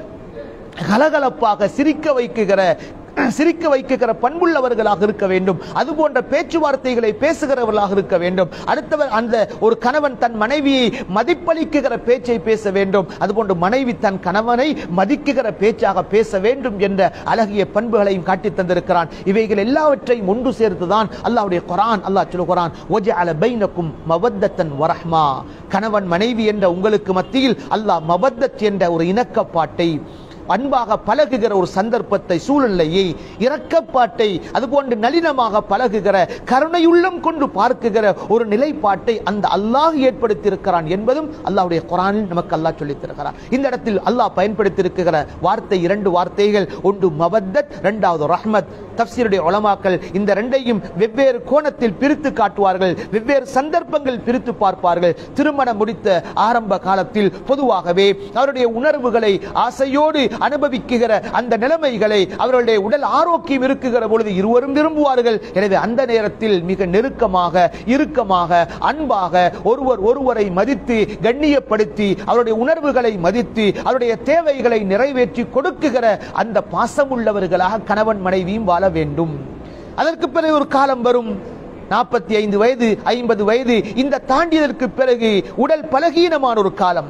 கலகலப்பாக சிரிக்க வைக்குகிற சிரிக்க வைக்குகிற பண்புள்ளவர்களாக இருக்க வேண்டும் அது போன்ற பேச்சுவார்த்தைகளை பேசுகிறவர்களாக இருக்க வேண்டும் அடுத்தவர் அந்த ஒரு கணவன் தன் மனைவியை மதிப்பளிக்குகிற பேச்சை பேச வேண்டும் அதுபோன்று மனைவி தன் கணவனை மதிக்குகிற பேச்சாக பேச வேண்டும் என்ற அழகிய பண்புகளையும் காட்டி தந்திருக்கிறான் இவைகள் எல்லாவற்றையும் ஒன்று சேர்த்துதான் அல்லாஹ்வுடைய குரான் அல்லாஹ் சொல்லுகிறான் ஒஜஅல பைனக்கும் மவத்தத்தன் வரஹ்மா கணவன் மனைவி என்ற உங்களுக்கு மத்தியில் அல்லாஹ் மவத்தத் என்ற ஒரு இணக்கப்பாட்டை அன்பாக பழகுகிற ஒரு சந்தர்ப்பத்தை சூழ்நிலையை இரக்கப்பாட்டை அதுபோன்று நளினமாக பழகுகிற கருணையுள்ளம் கொண்டு பார்க்குகிற ஒரு நிலைப்பாட்டை அந்த அல்லாஹ் ஏற்படுத்தியிருக்கிறான் என்பதும் அல்லாஹ்வுடைய குரானில் நமக்கு அல்லாஹ் சொல்லித் தருகிறார் இந்த இடத்தில் அல்லாஹ் பயன்படுத்தியிருக்கிற வார்த்தை இரண்டு வார்த்தைகள் ஒன்று மவத்தத் இரண்டாவது ரஹ்மத் தப்சீருடைய உலமாக்கள் இந்த ரெண்டையும் வெவ்வேறு கோணத்தில் பிரித்து காட்டுவார்கள் வெவ்வேறு சந்தர்ப்பங்கள் பிரித்து பார்ப்பார்கள் திருமணம் முடித்த ஆரம்ப காலத்தில் பொதுவாகவே அவருடைய உணர்வுகளை ஆசையோடு அனுபவிக்குகிற அந்த நிலைமைகளை அவர்களுடைய உடல் ஆரோக்கியம் இருக்குகிற பொழுது இருவரும் விரும்புவார்கள் எனவே அந்த நேரத்தில் மிக நெருக்கமாக இறுக்கமாக அன்பாக ஒருவர் ஒருவரை மதித்து கண்ணியப்படுத்தி அவருடைய உணர்வுகளை மதித்து அவருடைய தேவைகளை நிறைவேற்றி கொடுக்குகிற அந்த பாசமுள்ளவர்களாக கணவன் மனைவியும் வாழ வேண்டும் அதற்கு பிறகு ஒரு காலம் வரும் நாற்பத்தி ஐந்து வயது ஐம்பது வயது இந்த தாண்டியதற்கு பிறகு உடல் பலகீனமான ஒரு காலம்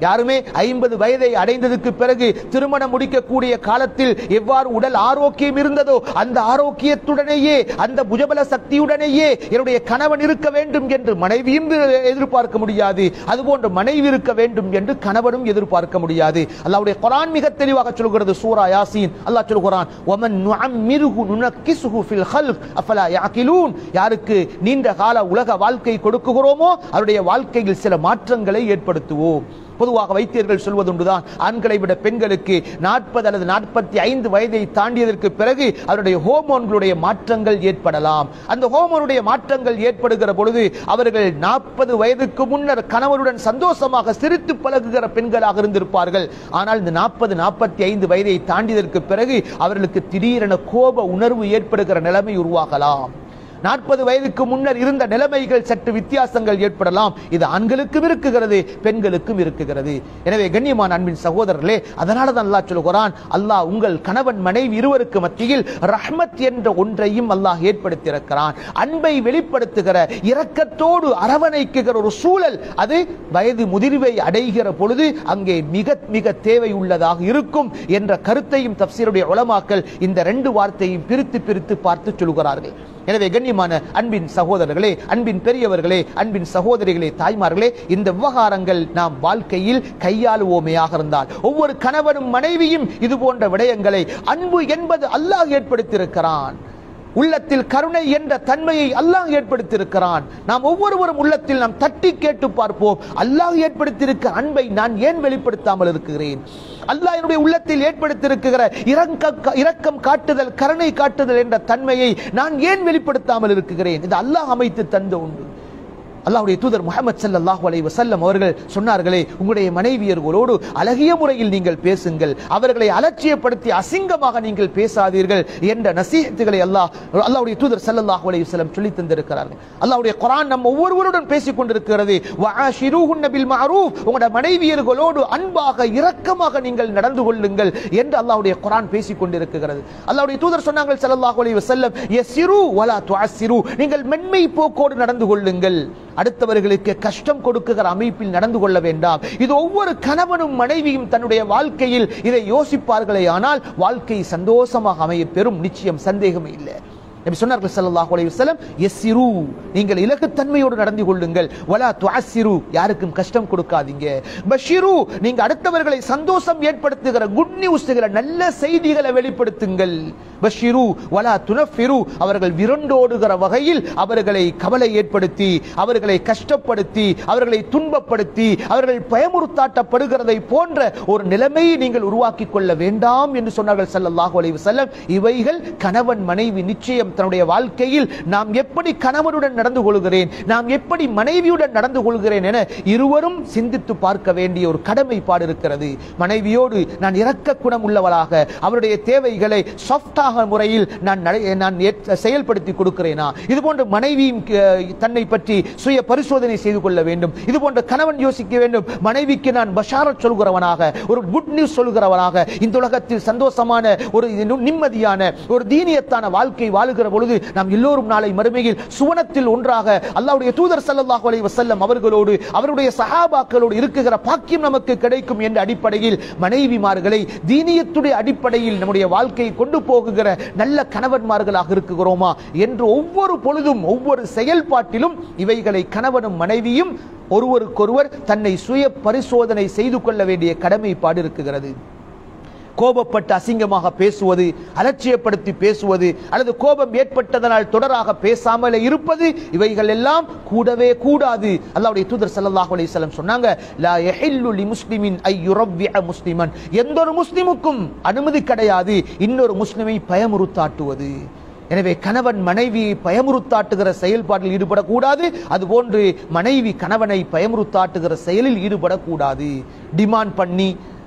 யாருமே ஐம்பது வயதை அடைந்ததுக்கு பிறகு திருமணம் முடிக்கக்கூடிய காலத்தில் எவ்வாறு உடல் ஆரோக்கியம் இருந்ததோ அந்த ஆரோக்கியத்துடனேயே அந்த புஜபல சக்தியுடனேயே என்னுடைய கணவன் இருக்க வேண்டும் என்று மனைவியும் எதிர்பார்க்க முடியாது அதுபோன்று மனைவி இருக்க வேண்டும் என்று கணவனும் எதிர்பார்க்க முடியாது அல்லாஹ்வுடைய குர்ஆன் மிக தெளிவாக சொல்கிறது சூரா யாசீன் அல்லாஹ் சொல்கிறான் ஒமன் நுஅம்மிருஹு நுனக்கிசுஹு ஃபில் ஹல்க் அஃபலா யாகிலூன் யாருக்கு நீண்ட கால உலக வாழ்க்கை கொடுக்குகிறோமோ அவருடைய வாழ்க்கையில் சில மாற்றங்களை ஏற்படுத்துவோம் பொதுவாக வைத்தியர்கள் சொல்வதுண்டுதான் ஆண்களை விட பெண்களுக்கு நாற்பது அல்லது நாற்பத்தி ஐந்து வயதை தாண்டியதற்கு பிறகு அவருடைய ஹோமோன்களுடைய மாற்றங்கள் ஏற்படலாம் அந்த ஹோமோனுடைய மாற்றங்கள் ஏற்படுகிற பொழுது அவர்கள் நாற்பது வயதுக்கு முன்னர் கணவருடன் சந்தோஷமாக சிரித்து பழகுகிற பெண்களாக இருந்திருப்பார்கள் ஆனால் இந்த நாற்பது நாற்பத்தி ஐந்து வயதை தாண்டியதற்கு பிறகு அவர்களுக்கு திடீரென கோப உணர்வு ஏற்படுகிற நிலைமை உருவாகலாம் நாற்பது வயதுக்கு முன்னர் இருந்த நிலைமைகள் சற்று வித்தியாசங்கள் ஏற்படலாம் இது ஆண்களுக்கும் இருக்குகிறது பெண்களுக்கும் இருக்குகிறது எனவே கண்ணியமான அன்பின் சகோதரர்களே அதனால தான் அல்லாஹ் சொல்கிறான் அல்லாஹ் உங்கள் கணவன் மனைவி இருவருக்கு மத்தியில் ரஹ்மத் என்ற ஒன்றையும் அல்லாஹ் ஏற்படுத்தியிருக்கிறான் அன்பை வெளிப்படுத்துகிற இரக்கத்தோடு அரவணைக்குகிற ஒரு சூழல் அது வயது முதிர்வை அடைகிற பொழுது அங்கே மிக மிக தேவை உள்ளதாக இருக்கும் என்ற கருத்தையும் தப்சீருடைய உலமாக்கல் இந்த ரெண்டு வார்த்தையும் பிரித்து பிரித்து பார்த்து சொல்கிறார்கள் எனவே கண்ணியமான அன்பின் சகோதரர்களே அன்பின் பெரியவர்களே அன்பின் சகோதரிகளே தாய்மார்களே இந்த விவகாரங்கள் நாம் வாழ்க்கையில் கையாளுவோமையாக இருந்தால் ஒவ்வொரு கணவனும் மனைவியும் இது போன்ற விடயங்களை அன்பு என்பது அல்லாஹ் ஏற்படுத்தியிருக்கிறான் உள்ளத்தில் கருணை என்ற தன்மையை அல்லாஹ் ஏற்படுத்தியிருக்கிறான் நாம் ஒவ்வொருவரும் உள்ளத்தில் நாம் தட்டி கேட்டு பார்ப்போம் அல்லாஹ் ஏற்படுத்தியிருக்க அன்பை நான் ஏன் வெளிப்படுத்தாமல் இருக்கிறேன் அல்லாஹ் என்னுடைய உள்ளத்தில் ஏற்படுத்தியிருக்கிற இரக்க இரக்கம் காட்டுதல் கருணை காட்டுதல் என்ற தன்மையை நான் ஏன் வெளிப்படுத்தாமல் இருக்கிறேன் இது அல்லாஹ் அமைத்து தந்த உண்டு அல்லாஹ்வுடைய தூதர் முகமது ஸல்லல்லாஹு அலைஹி வஸல்லம் அவர்கள் சொன்னார்களே உங்களுடைய மனைவியர்களோடு அழகிய முறையில் நீங்கள் பேசுங்கள் அவர்களை அலட்சியப்படுத்தி அசிங்கமாக நீங்கள் பேசாதீர்கள் என்ற நசீகத்துகளை அல்லாஹ் அல்லாஹ்வுடைய தூதர் ஸல்லல்லாஹு அலைஹி வஸல்லம் சொல்லி தந்திருக்கிறார்கள் அல்லாஹ்வுடைய குர்ஆன் நம் ஒவ்வொருவருடன் பேசிக் கொண்டிருக்கிறது வஆஷிரூஹுன்ன பில் மஅரூஃப் உங்களுடைய மனைவியர்களோடு அன்பாக இரக்கமாக நீங்கள் நடந்து கொள்ளுங்கள் என்று அல்லாஹ்வுடைய குர்ஆன் பேசிக் கொண்டிருக்கிறது அல்லாஹ்வுடைய தூதர் சொன்னார்கள் ஸல்லல்லாஹு அலைஹி வஸல்லம் யஸ்ஸிரு வலா துஅஸ்ஸிரு நீங்கள் மென்மை போக்கோடு நடந்து கொள்ளுங்கள் அடுத்தவர்களுக்கு கஷ்டம் கொடுக்குகிற அமைப்பில் நடந்து கொள்ள வேண்டாம் இது ஒவ்வொரு கணவனும் மனைவியும் தன்னுடைய வாழ்க்கையில் இதை யோசிப்பார்களே ஆனால் வாழ்க்கை சந்தோஷமாக அமைய பெறும் நிச்சயம் சந்தேகமே இல்லை நபி சொன்னார்கள் ஸல்லல்லாஹு அலைஹி வஸல்லம் யஸ்ஸிரு நீங்கள் இலகுத்தன்மையோடு நடந்து கொள்ளுங்கள் வலா துஅஸ்ஸிரு யாருக்கும் கஷ்டம் கொடுக்காதீங்க பஷிரு நீங்க அடுத்தவர்களை சந்தோஷம் ஏற்படுத்துகிற குட் நியூஸ்களை நல்ல செய்திகளை வெளிப்படுத்துங்கள் பஷிரு வலா துனஃபிரு அவர்கள் விரண்டோடுகிற வகையில் அவர்களை கவலை ஏற்படுத்தி அவர்களை கஷ்டப்படுத்தி அவர்களை துன்பப்படுத்தி அவர்கள் பயமுறுத்தாட்டப்படுகிறதை போன்ற ஒரு நிலைமையை நீங்கள் உருவாக்கிக் கொள்ள வேண்டாம் என்று சொன்னார்கள் ஸல்லல்லாஹு அலைஹி வஸல்லம் இவைகள் கணவன் மனைவி நிச்சயம் தன்னுடைய வாழ்க்கையில் நாம் எப்படி கணவனுடன் நடந்து கொள்கிறேன் நாம் எப்படி மனைவியுடன் நடந்து கொள்கிறேன் என இருவரும் சிந்தித்து பார்க்க வேண்டிய ஒரு கடமைப்பாடு இருக்கிறது மனைவியோடு நான் இரக்க குணம் உள்ளவளாக அவருடைய தேவைகளை சாஃப்டாக முறையில் நான் நடை- நான் ஏற்ற- செயல்படுத்தி கொடுக்கிறேனா இது போன்ற மனைவியும் அஹ், தன்னை பற்றி சுய பரிசோதனை செய்து கொள்ள வேண்டும் இது போன்ற கணவன் யோசிக்க வேண்டும் மனைவிக்கு நான் பஷாரத் சொல்கிறவனாக ஒரு குட் நியூஸ் சொல்கிறவனாக இந்த உலகத்தில் சந்தோஷமான ஒரு நு- நிம்மதியான ஒரு தீனியத்தான வாழ்க்கை வாழுகிற பொழுது நாம் எல்லோரும் நாளை மறுமையில் சுவனத்தில் ஒன்றாக அல்லாஹ்வுடைய தூதர் ஸல்லல்லாஹு அலைஹி வஸல்லம் அவர்களோடு அவருடைய சஹாபாக்களோடு இருக்குகிற பாக்கியம் நமக்கு கிடைக்கும் என்ற அடிப்படையில் மனைவிமார்களை தீனியத்துடைய அடிப்படையில் நம்முடைய வாழ்க்கையை கொண்டு போகுகிற நல்ல கணவன்மார்களாக இருக்குகிறோமா என்று ஒவ்வொரு பொழுதும் ஒவ்வொரு செயல்பாட்டிலும் இவைகளை கணவனும் மனைவியும் ஒருவருக்கொருவர் தன்னை சுய பரிசோதனை செய்து கொள்ள வேண்டிய கடமைப்பாடு இருக்குகிறது கோபப்பட்டு அசிங்கமாக பேசுவது அலட்சியப்படுத்தி பேசுவது அல்லது கோபம் ஏற்பட்டதனால் தொடராக பேசாமலே இருப்பது இவைகள் எல்லாம் கூடவே கூடாது அல்லாஹ்வுடைய தூதர் ஸல்லல்லாஹு அலைஹி வஸல்லம் சொன்னாங்க லா யஹில்லு லி முஸ்லிமின் ஐ யுரவ்விஅ முஸ்லிமன் எந்த ஒரு முஸ்லிமுக்கும் அனுமதி கிடையாது இன்னொரு முஸ்லிமை பயமுறுத்தாட்டுவது எனவே கணவன் மனைவியை பயமுறுத்தாட்டுகிற செயல்பாட்டில் ஈடுபடக்கூடாது அதுபோன்று மனைவி கணவனை பயமுறுத்தாட்டுகிற செயலில் ஈடுபடக்கூடாது டிமாண்ட் பண்ணி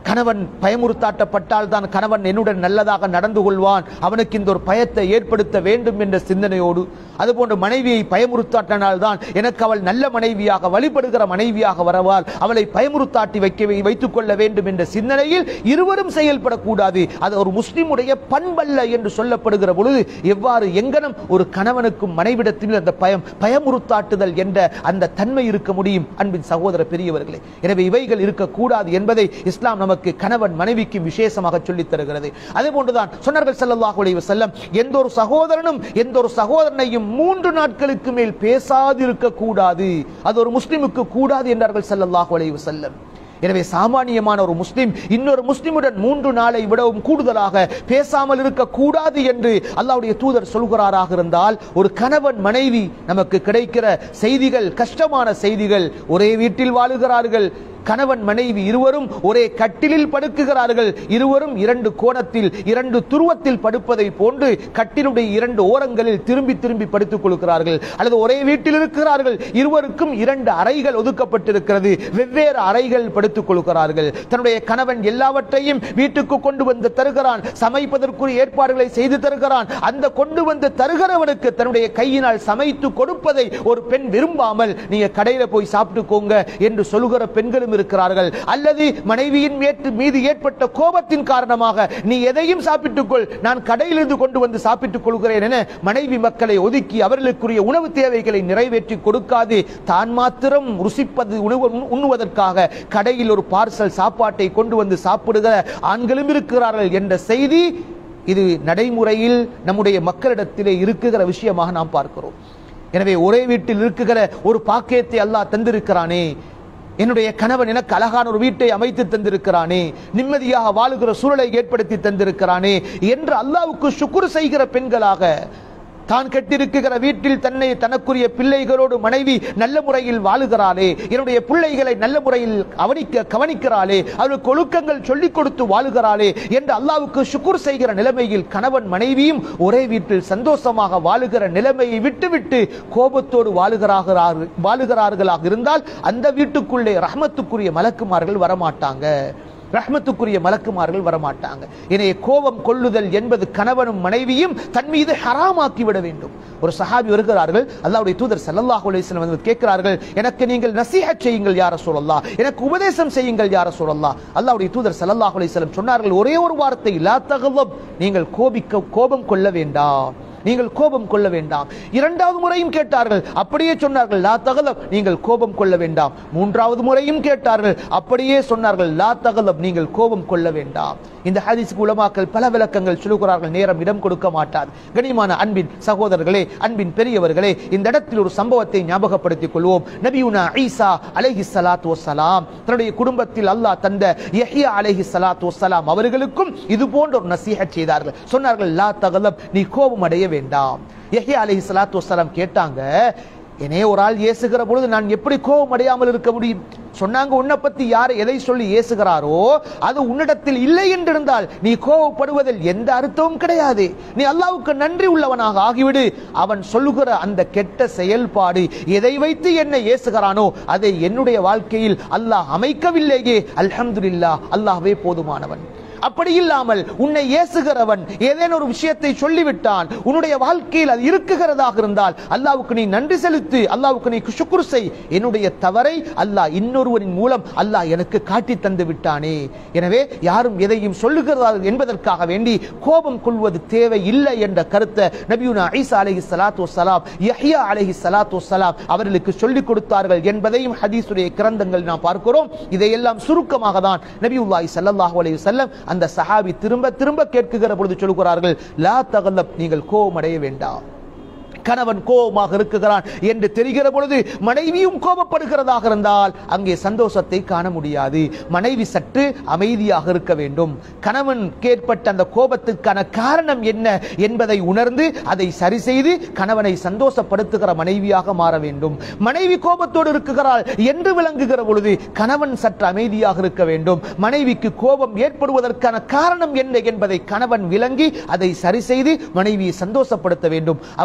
கணவன் பயமுறுத்தாட்டப்பட்டால் தான் கணவன் என்னுடன் நல்லதாக நடந்து கொள்வான் அவனுக்கு இந்த ஒரு பயத்தை ஏற்படுத்த வேண்டும் என்ற சிந்தனையோடு அதுபோன்று மனைவியை பயமுறுத்தாட்டினால் தான் எனக்கு அவள் நல்ல மனைவியாக வழிபடுகிற மனைவியாக வரவால் அவளை பயமுறுத்தாட்டி வைக்க வைத்துக் கொள்ள வேண்டும் என்ற சிந்தனையில் இருவரும் செயல்படக்கூடாது அது ஒரு முஸ்லிமுடைய பண்பல்ல என்று சொல்லப்படுகிற பொழுது எவ்வாறு எங்கனம் ஒரு கணவனுக்கும் மனைவிடத்தில் அந்த பயம் பயமுறுத்தாட்டுதல் என்ற அந்த தன்மை இருக்க முடியும் அன்பின் சகோதர பெரியவர்களே எனவே இவைகள் இருக்கக்கூடாது என்பதை இஸ்லாம் நமக்கு கணவன் மனைவிக்கு விசேஷமாக சொல்லித் தருகிறது அதே போன்றுதான் சொன்னார்கள் ஸல்லல்லாஹு அலைஹி வஸல்லம் எந்த ஒரு சகோதரனும் எந்த ஒரு சகோதரனையும் மூன்று நாட்களுக்கு மேல் பேசாதிருக்க கூடாது அது ஒரு முஸ்லிமுக்கு கூடாது என்றார்கள் ஸல்லல்லாஹு அலைஹி வஸல்லம் எனவே சாமானியமான ஒரு முஸ்லிம் இன்னொரு முஸ்லிமுடன் மூன்று நாளை விடவும் கூடுதலாக பேசாமல் இருக்க கூடாது என்று அல்லாஹ்வுடைய தூதர் சொல்கிறாராக இருந்தால் ஒரு கணவன் மனைவி நமக்கு கிடைக்கிற செய்திகள் கஷ்டமான செய்திகள் ஒரே வீட்டில் வாழுகிறார்கள் கணவன் மனைவி இருவரும் ஒரே கட்டிலில் படுக்குகிறார்கள் இருவரும் இரண்டு கோணத்தில் இரண்டு துருவத்தில் படுப்பதை போன்று கட்டிலுடைய இரண்டு ஓரங்களில் திரும்பி திரும்பி படுத்துக் கொள்கிறார்கள் அல்லது ஒரே வீட்டில் இருக்கிறார்கள் இருவருக்கும் இரண்டு அறைகள் ஒதுக்கப்பட்டிருக்கிறது வெவ்வேறு அறைகள் படுத்துக் கொள்கிறார்கள் தன்னுடைய கணவன் எல்லாவற்றையும் வீட்டுக்கு கொண்டு வந்து தருகிறான் சமைப்பதற்குரிய ஏற்பாடுகளை செய்து தருகிறான் அந்த கொண்டு வந்து தருகிறவனுக்கு தன்னுடைய கையினால் சமைத்து கொடுப்பதை ஒரு பெண் விரும்பாமல் நீங்க கடையில போய் சாப்பிட்டுக்கோங்க என்று சொல்லுகிற பெண்களும் இருக்கிறார்கள் அல்லது மனைவியின் மேற்று மீது ஏற்பட்ட கோபத்தின் காரணமாக நீ எதையும் சாப்பிட்டுக் கொள் நான் கடையிலிருந்து கொண்டு வந்து சாப்பிட்டுக் கொள்கிறேன் என மனைவி மக்களை ஒதுக்கி அவர்களுக்குரிய உணவு தேவைகளை நிறைவேற்றி கொடுக்காது தான் மாத்திரம் ருசிப்பது உணவு உண்ணுவதற்காக கடையில் ஒரு பார்சல் சாப்பாட்டை கொண்டு வந்து சாப்பிடுகிற ஆண்களும் இருக்கிறார்கள் என்ற செய்தி இது நடைமுறையில் நம்முடைய மக்களிடத்திலே இருக்குகிற விஷயமாக நாம் பார்க்கிறோம் எனவே ஒரே வீட்டில் இருக்குகிற ஒரு பாக்கியத்தை அல்லாஹ் தந்திருக்கிறானே என்னுடைய கணவன் எனக்கு அழகான ஒரு வீட்டை அமைத்து தந்திருக்கிறானே நிம்மதியாக வாழுகிற சூழலை ஏற்படுத்தி தந்திருக்கிறானே என்று அல்லாவுக்கு சுக்குர் செய்கிற பெண்களாக தான் கட்டிருக்கிற வீட்டில் தன்னை தனக்குரிய பிள்ளைகளோடு மனைவி நல்ல முறையில் வாழுகிறாளே என்னுடைய பிள்ளைகளை நல்ல முறையில் அவனிக்க கவனிக்கிறாளே அவளுக்கு ஒழுக்கங்கள் சொல்லிக் கொடுத்து வாழுகிறாளே என்று அல்லாவுக்கு சுக்குர் செய்கிற நிலைமையில் கணவன் மனைவியும் ஒரே வீட்டில் சந்தோஷமாக வாழுகிற நிலைமையை விட்டுவிட்டு கோபத்தோடு வாழுகிறார்கள் வாழுகிறார்களாக இருந்தால் அந்த வீட்டுக்குள்ளே ரஹமத்துக்குரிய மலக்குமார்கள் வரமாட்டாங்க ரஹ்மத்துக்குரிய மலக்குமார்கள் வரமாட்டாங்க எனவே கோபம் கொள்ளுதல் என்பது கணவனும் மனைவியும் தன் மீது ஹராமாக்கி விட வேண்டும் ஒரு சஹாபி வருகிறார்கள் அல்லாஹ்வுடைய தூதர் ஸல்லல்லாஹு அலைஹி வஸல்லம் வந்து கேட்கிறார்கள் எனக்கு நீங்கள் நசீஹத் செய்யுங்கள் யார சொல்லலாம் எனக்கு உபதேசம் செய்யுங்கள் யார சொல்லலாம் அல்லாஹ்வுடைய தூதர் ஸல்லல்லாஹு அலைஹி வஸல்லம் சொன்னார்கள் ஒரே ஒரு வார்த்தை லா தகலப் நீங்கள் கோபிக்க கோபம் கொள்ள வேண்டாம் நீங்கள் கோபம் கொள்ள வேண்டாம் இரண்டாவது முறையும் கேட்டார்கள் அப்படியே சொன்னார்கள் லா தகலப் நீங்கள் கோபம் கொள்ள வேண்டாம் மூன்றாவது முறையும் கேட்டார்கள் அப்படியே சொன்னார்கள் லா தகலப் நீங்கள் கோபம் கொள்ள வேண்டாம் இந்த ஹதீஸ்க்கு உலமாக்கள் பல விளக்கங்கள் சொல்லுகிறார்கள் நேரம் இடம் கொடுக்க மாட்டார் கனிமான அன்பின் சகோதரர்களே அன்பின் பெரியவர்களே இந்த இடத்தில் ஒரு சம்பவத்தை ஞாபகப்படுத்திக் கொள்வோம் நபியுனா ஈசா அலைஹி ஸலாத்து வஸ்ஸலாம் தன்னுடைய குடும்பத்தில் அல்லாஹ் தந்த யஹ்யா அலைஹி ஸலாத்து வஸ்ஸலாம் அவர்களுக்கும் இது போன்ற ஒரு நசீஹத் செய்தார்கள் சொன்னார்கள் லா தகலப் நீ கோபம் அடைய வேண்டாம் யஹ்யா அலைஹி ஸலாத்து வஸ்ஸலாம் கேட்டாங்க என்னே ஒரு ஆள் ஏசுகிற பொழுது நான் எப்படி கோபம் அடையாமல் இருக்க முடியும் சொன்னாங்க உன்னை பத்தி யார் எதை சொல்லி ஏசுகிறாரோ அது உன்னிடத்தில் இல்லை என்றிருந்தால் நீ கோபப்படுவதில் எந்த அர்த்தமும் கிடையாது நீ அல்லாவுக்கு நன்றி உள்ளவனாக ஆகிவிடு அவன் சொல்லுகிற அந்த கெட்ட செயல்பாடு எதை வைத்து என்னை ஏசுகிறானோ அதை என்னுடைய வாழ்க்கையில் அல்லாஹ் அமைக்கவில்லையே அல்ஹம்துலில்லாஹ் அல்லாஹ்வே போதுமானவன் அப்படி இல்லாமல் உன்னை ஏசுகிறவன் ஏதேனும் ஒரு விஷயத்தை சொல்லிவிட்டான் உன்னுடைய வாழ்க்கையில் அது இருக்குகிறதாக இருந்தால் அல்லாவுக்கு நீ நன்றி செலுத்து அல்லாவுக்கு நீ சுக்குர் செய் என்னுடைய தவறை அல்லாஹ் இன்னொருவரின் மூலம் அல்லாஹ் எனக்கு காட்டி தந்து விட்டானே எனவே யாரும் எதையும் சொல்லுகிறார்கள் என்பதற்காக வேண்டி கோபம் கொள்வது தேவை இல்லை என்ற கருத்தை நபியுனா ஐசா அலைஹி ஸலாத்து வஸ்ஸலாம் யஹ்யா அலைஹி ஸலாத்து வஸ்ஸலாம் அவர்களுக்கு சொல்லிக் கொடுத்தார்கள் என்பதையும் ஹதீஸுடைய கிரந்தங்கள் நாம் பார்க்கிறோம் இதையெல்லாம் சுருக்கமாக தான் நபியுல்லாஹி ஸல்லல்லாஹு அலைஹி வஸல்லம் அந்த சஹாபி திரும்ப திரும்ப கேட்குகிற பொழுது சொல்கிறார்கள் லா தகல்லப் நீங்கள் கோபமடைய வேண்டாம் கணவன் கோபமாக இருக்குகிறான் என்று தெரிகிற பொழுது மனைவியும் கோபப்படுகிறதாக இருந்தால் அங்கே சந்தோஷத்தை காண முடியாது மனைவி சற்று அமைதியாக இருக்க வேண்டும் கணவன் ஏற்பட்ட அந்த கோபத்துக்கான காரணம் என்ன என்பதை உணர்ந்து அதை சரி செய்து கணவனை சந்தோஷப்படுத்துகிற மனைவியாக மாற வேண்டும் மனைவி கோபத்தோடு இருக்குகிறாள் என்று விளங்குகிற பொழுது கணவன் சற்று அமைதியாக இருக்க வேண்டும் மனைவிக்கு கோபம் ஏற்படுவதற்கான காரணம் என்ன என்பதை கணவன் விளங்கி அதை சரி செய்து மனைவியை சந்தோஷப்படுத்த வேண்டும் அபு உதர்தா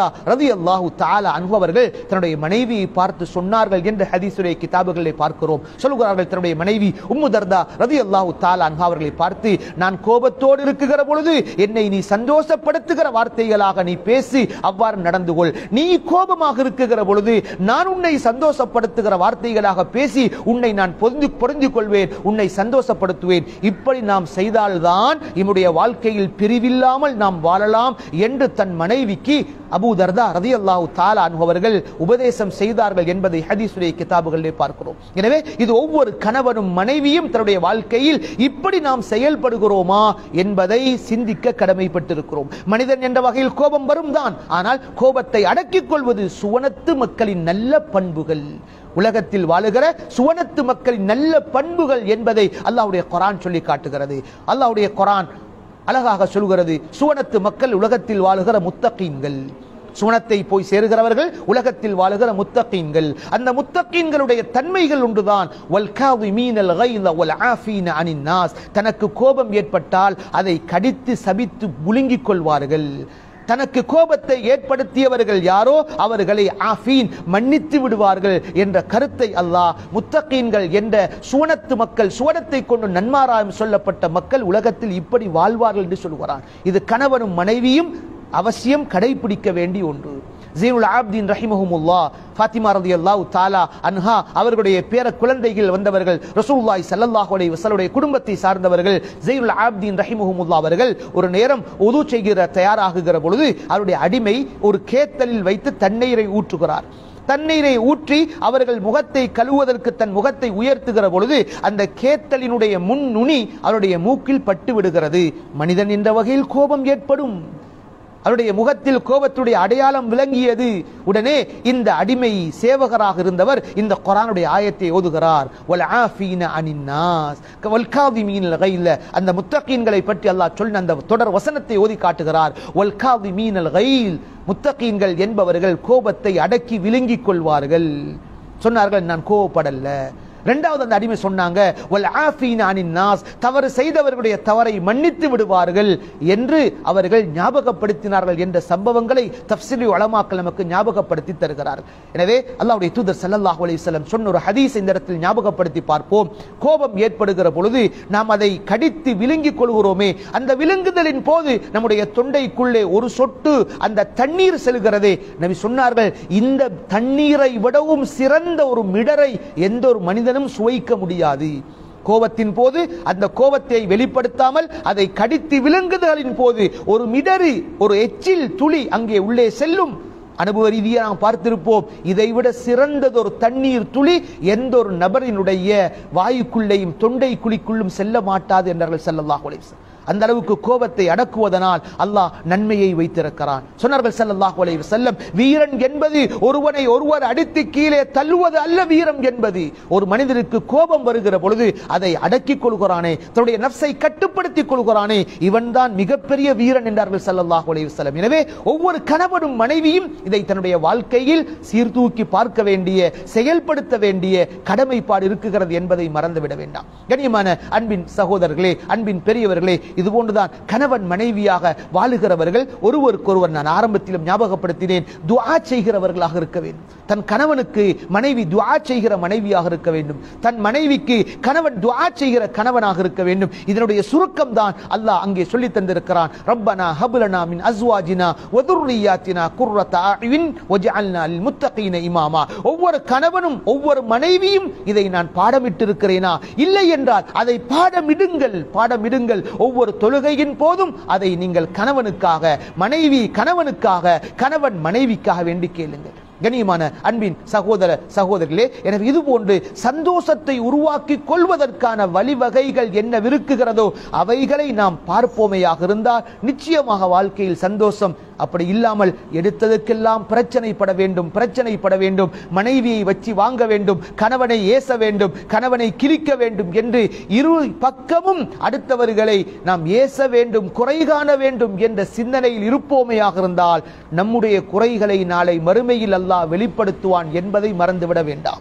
தர்தா ரதி அல்லாஹு தாலா அன்பவர்கள் தன்னுடைய மனைவியை பார்த்து சொன்னார்கள் என்ற ஹதீசுடைய கிதாபுகளை பார்க்கிறோம் சொல்கிறார்கள் தன்னுடைய மனைவி உம்மு தர்தா ரதி அல்லாஹு தாலா அன்ஹா அவர்களை பார்த்து நான் கோபத்தோடு இருக்குகிற பொழுது என்னை நீ சந்தோஷப்படுத்துகிற வார்த்தைகளாக நீ பேசி அவ்வாறு நடந்து கொள் நீ கோபமாக இருக்குகிற பொழுது நான் உன்னை சந்தோஷப்படுத்துகிற வார்த்தைகளாக பேசி உன்னை நான் பொருந்தி பொருந்திக் கொள்வேன் உன்னை சந்தோஷப்படுத்துவேன் இப்படி நாம் செய்தால்தான் நம்முடைய வாழ்க்கையில் பிரிவில்லாமல் நாம் வாழலாம் என்று தன் மனைவிக்கு அபூ தர்தா ரதி அல்லாஹு தாலா அவர்கள் உபதேசம் செய்தார்கள் என்பதை ஹதீசுடைய கிதாபுகளிலே பார்க்கிறோம் எனவே இது ஒவ்வொரு கணவனும் மனைவியும் தன்னுடைய வாழ்க்கையில் இப்படி நாம் செயல்படுகிறோமா என்பதை சிந்திக்க கடமைப்பட்டிருக்கிறோம் மனிதன் என்ற வகையில் கோபம் வரும் தான் ஆனால் கோபத்தை அடக்கிக் கொள்வது சுவனத்து மக்களின் நல்ல பண்புகள் உலகத்தில் வாழுகிற சுவனத்து மக்களின் நல்ல பண்புகள் என்பதை அல்லாஹ்வுடைய குரான் சொல்லி காட்டுகிறது அல்லாஹ்வுடைய குரான் அழகாக சொல்கிறது சுவனத்து மக்கள் உலகத்தில் வாழுகிற முத்தகீன்கள் சுவனத்தை போய் சேருகிறவர்கள் உலகத்தில் வாழுகிற முத்தகீன்கள் அந்த முத்தகீன்களுடைய தன்மைகள் ஒன்றுதான் வல் காதிமீனல் கைல வல் ஆஃபீன அனின் நாஸ் தனக்கு கோபம் ஏற்பட்டால் அதை கடித்து சபித்து முழுங்கிக் கொள்வார்கள் தனக்கு கோபத்தை ஏற்படுத்தியவர்கள் யாரோ அவர்களை ஆஃபீன் மன்னித்து விடுவார்கள் என்ற கருத்தை அல்லாஹ் முத்தகீன்கள் என்ற சுவனத்து மக்கள் சுவனத்தை கொண்டு நன்மாராயம் சொல்லப்பட்ட மக்கள் உலகத்தில் இப்படி வாழ்வார்கள் என்று சொல்கிறான் இது கணவனும் மனைவியும் அவசியம் கடைபிடிக்க வேண்டிய ஒன்று ஜீனுல் ஆப்தீன் ரஹிமஹுமுல்லா ஃபாத்திமா ரலியல்லாஹு தாலா அன்ஹா அவர்களுடைய பேர குழந்தைகள் வந்தவர்கள் ரசூலுல்லாஹி ஸல்லல்லாஹு அலைஹி வஸல்லுடைய குடும்பத்தை சார்ந்தவர்கள் ஜீனுல் ஆப்தீன் ரஹிமஹுமுல்லா அவர்கள் ஒரு நேரம் உது செய்கிற தயாராகுகிற பொழுது அவருடைய அடிமை ஒரு கேத்தலில் வைத்து தண்ணீரை ஊற்றுகிறார் தண்ணீரை ஊற்றி அவர்கள் முகத்தை கழுவுவதற்கு தன் முகத்தை உயர்த்துகிற பொழுது அந்த கேத்தலினுடைய முன் நுனி அவருடைய மூக்கில் பட்டு விடுகிறது மனிதன் என்ற வகையில் கோபம் ஏற்படும் அவருடைய முகத்தில் கோபத்துடைய அடையாளம் விளங்கியது உடனே இந்த அடிமை சேவகராக இருந்தவர் இந்த குரானுடைய ஆயத்தை ஓதுகிறார் வல் ஆஃபீன அனின் நாஸ் வல் காதிமீனல் கைல அந்த முத்தகீன்களை பற்றி அல்லாஹ் சொன்ன அந்த தொடர் வசனத்தை ஓதி காட்டுகிறார் வல் காதிமீனல் கைல் முத்தகீன்கள் என்பவர்கள் கோபத்தை அடக்கி விழுங்கிக் கொள்வார்கள் சொன்னார்கள் நான் கோபப்படல இரண்டாவது அந்த அடிமை சொன்னாங்க வல் ஆஃபீன அனின் நாஸ் தவறு செய்தவர்களுடைய தவறை மன்னித்து விடுவார்கள் என்று அவர்கள் ஞாபகப்படுத்தினார்கள் என்ற சம்பவங்களை தப்சிலி உலமாக்கள் நமக்கு ஞாபகப்படுத்தி தருகிறார்கள் எனவே அல்லாஹ்வுடைய தூதர் ஸல்லல்லாஹு அலைஹி வஸல்லம் சொன்ன ஒரு ஹதீஸ் இந்த இடத்தில் ஞாபகப்படுத்தி பார்ப்போம் கோபம் ஏற்படுகிற பொழுது நாம் அதை கடித்து விழுங்கிக் கொள்கிறோமே அந்த விழுங்குதலின் போது நம்முடைய தொண்டைக்குள்ளே ஒரு சொட்டு அந்த தண்ணீர் செல்கிறதே நபி சொன்னார்கள் இந்த தண்ணீரை விடவும் சிறந்த ஒரு மிடரை எந்த ஒரு மனிதனும் சுவைக்க முடியாது கோபத்தின் போது அந்த கோபத்தை வெளிப்படுத்தாமல் அதை கடித்து விழுங்குதலின் போது ஒரு மிடரு ஒரு எச்சில் துளி அங்கே உள்ளே செல்லும் அனுபவ ரீதியாக நாம் பார்த்திருப்போம் இதைவிட சிறந்தது ஒரு தண்ணீர் துளி எந்த ஒரு நபரினுடைய வாயுக்குள்ளேயும் தொண்டை குழிக்குள்ளும் செல்ல மாட்டாது என்றார்கள் ஸல்லல்லாஹு அலைஹி வஸல்லம் அந்த அளவுக்கு கோபத்தை அடக்குவதனால் அல்லாஹ் நன்மையை வைத்திருக்கிறான் சொன்னார்கள் ஸல்லல்லாஹு அலைஹி வஸல்லம் வீரன் என்பது ஒருவனை ஒருவர் அடித்து கீழே தள்ளுவது அல்ல வீரம் என்பது ஒரு மனிதனுக்கு கோபம் வருகிற பொழுது அதை அடக்கிக் கொள்கிறானே தன்னுடைய நஃப்ஸை கட்டுப்படுத்திக் கொள்கிறானே இவன்தான் மிகப்பெரிய வீரன் என்றார்கள் ஸல்லல்லாஹு அலைஹி வஸல்லம் எனவே ஒவ்வொரு கணவனும் மனைவியும் இதை தன்னுடைய வாழ்க்கையில் சீர்தூக்கி பார்க்க வேண்டிய செயல்படுத்த வேண்டிய கடமைப்பாடு இருக்குகிறது என்பதை மறந்துவிட வேண்டாம் கண்ணியமான அன்பின் சகோதரர்களே அன்பின் பெரியவர்களே இதுபோன்றுதான் கணவன் மனைவியாக வாழுகிறவர்கள் ஒருவருக்கொருவர் நான் ஆரம்பத்திலும் ஞாபகப்படுத்தினேன் துஆ செய்கிறவர்களாக இருக்க வேண்டும் தன் கணவனுக்கு மனைவி துஆ செய்கிற மனைவியாக இருக்க வேண்டும் தன் மனைவிக்கு கணவன் துஆ செய்கிற கணவனாக இருக்க வேண்டும் இதனுடைய சுருக்கம் தான் அல்லாஹ் அங்கே சொல்லி தந்திருக்கிறான் ரப்பனா ஹபுலனா மின் அஸ்வாஜினா வதுர்ரியாத்தினா குர்ரத அயுன் வஜஅல்னா லில் முத்தகீன இமாமா ஒவ்வொரு கணவனும் ஒவ்வொரு மனைவியும் இதை நான் பாடமிட்டிருக்கிறேனா இல்லை என்றால் அதை பாடமிடுங்கள் பாடமிடுங்கள் ஒவ்வொரு தொழுகையின் போதும் அதை நீங்கள் கணவனுக்காக மனைவி கணவனுக்காக கணவன் மனைவிக்காக வேண்டி கேளுங்கள் கண்ணியமான அன்பின் சகோதர சகோதரிகளே எனவே இது போன்று சந்தோஷத்தை உருவாக்கி கொள்வதற்கான வழிவகைகள் என்ன விருக்குகிறதோ அவைகளை நாம் பார்ப்போமையாக இருந்தால் நிச்சயமாக வாழ்க்கையில் சந்தோஷம் அப்படி இல்லாமல் எடுத்ததுக்கெல்லாம் பிரச்சனைப்பட வேண்டும் பிரச்சனைப்பட வேண்டும் மனைவியை வச்சு வாங்க வேண்டும் கணவனை ஏச வேண்டும் கணவனை கிழிக்க வேண்டும் என்று இரு பக்கமும் அடுத்தவர்களை நாம் ஏச வேண்டும் குறை காண வேண்டும் என்ற சிந்தனையில் இருப்போமையாக இருந்தால் நம்முடைய குறைகளை நாளை மறுமையில் அல்லாஹ் வெளிப்படுத்துவான் என்பதை மறந்துவிட வேண்டாம்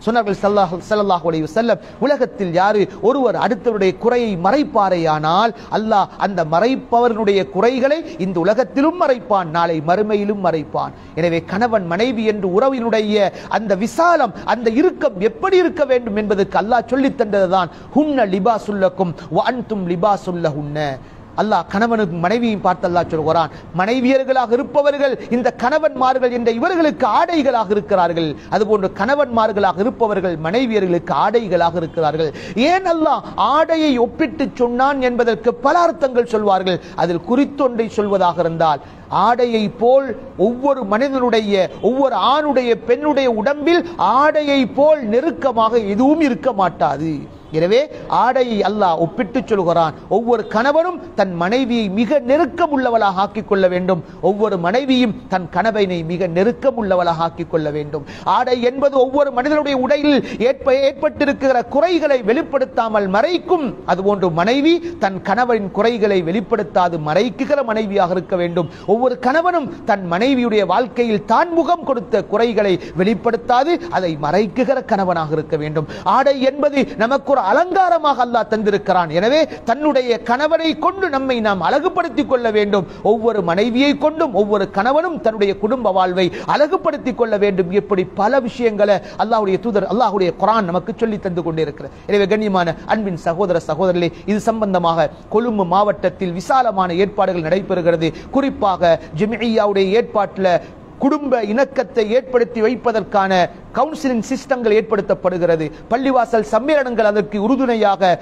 சொன்னார்கள் ஸல்லல்லாஹு ஸல்லல்லாஹு அலைஹி வஸல்லம் உலகத்தில் யாரு ஒருவர் அடுத்தவருடைய குறையை மறைப்பாரேயானால் அல்லாஹ் அந்த மறைப்பவர்களுடைய குறைகளை இந்த உலகத்திலும் மறைப்பான் நாளை மறுமையிலும் மறைப்பான் எனவே கணவன் மனைவி என்று உறவினுடைய அந்த விசாலம் அந்த இறுக்கம் எப்படி இருக்க வேண்டும் என்பதற்கு அல்லாஹ் சொல்லித் தந்ததுதான் ஹுன்ன லிபாசுல்லக்கும் வ அன்தும் லிபாசுல்லஹுன்ன அல்லாஹ் கணவனுக்கும் மனைவியும் பார்த்து அல்லாஹ் சொல்கிறான் மனைவியர்களாக இருப்பவர்கள் இந்த கணவன்மார்கள் என்ற இவர்களுக்கு ஆடைகளாக இருக்கிறார்கள் அதுபோன்று கணவன்மார்களாக இருப்பவர்கள் மனைவியர்களுக்கு ஆடைகளாக இருக்கிறார்கள் ஏன் அல்லாஹ் ஆடையை ஒப்பிட்டு சொன்னான் என்பதற்கு பல அர்த்தங்கள் சொல்வார்கள் அதில் குறித்தொன்றை சொல்வதாக இருந்தால் ஆடையை போல் ஒவ்வொரு மனிதனுடைய ஒவ்வொரு ஆணுடைய பெண்ணுடைய உடம்பில் ஆடையை போல் நெருக்கமாக எதுவும் இருக்க மாட்டாது எனவே ஆடையை அல்லாஹ் ஒப்பிட்டு சொல்கிறான் ஒவ்வொரு கணவனும் தன் மனைவியை மிக நெருக்கம் உள்ளவளாக ஆக்கிக் கொள்ள வேண்டும் ஒவ்வொரு மனைவியும் தன் கணவனை மிக நெருக்கம் உள்ளவளாக ஆக்கிக் கொள்ள வேண்டும் ஆடை என்பது ஒவ்வொரு மனிதனுடைய உடையில் ஏற்ப ஏற்பட்டிருக்கிற குறைகளை வெளிப்படுத்தாமல் மறைக்கும் அதுபோன்று மனைவி தன் கணவனின் குறைகளை வெளிப்படுத்தாது மறைக்குகிற மனைவியாக இருக்க வேண்டும் ஒவ்வொரு கணவனும் தன் மனைவியுடைய வாழ்க்கையில் தான் முகம் கொடுத்த குறைகளை வெளிப்படுத்தாது அதை மறைக்குகிற கணவனாக இருக்க வேண்டும் ஆடை என்பது நமக்கு ஒரு அலங்காரமாக அல்லாஹ் தந்திருக்கிறான் எனவே தன்னுடைய கணவனை கொண்டு நம்மை நாம் அழகுபடுத்திக் கொள்ள வேண்டும் ஒவ்வொரு மனைவியை கொண்டும் ஒவ்வொரு கணவனும் தன்னுடைய குடும்ப வாழ்வை அழகுபடுத்திக் கொள்ள வேண்டும் இப்படி பல விஷயங்களை அல்லாஹ்வுடைய தூதர் அல்லாஹ்வுடைய குரான் நமக்கு சொல்லி தந்து கொண்டிருக்கிறது எனவே கண்ணியமான அன்பின் சகோதர சகோதரர்களே இது சம்பந்தமாக கொழும்பு மாவட்டத்தில் விசாலமான ஏற்பாடுகள் நடைபெறுகிறது குறிப்பாக ஜெமியாவுடைய ஏற்பாட்டில் குடும்ப இணக்கத்தை ஏற்படுத்தி வைப்பதற்கான கவுன்சிலிங் சிஸ்டங்கள் ஏற்படுத்தப்படுகிறது பள்ளிவாசல் சம்மேளனங்கள் அதற்கு உறுதுணையாக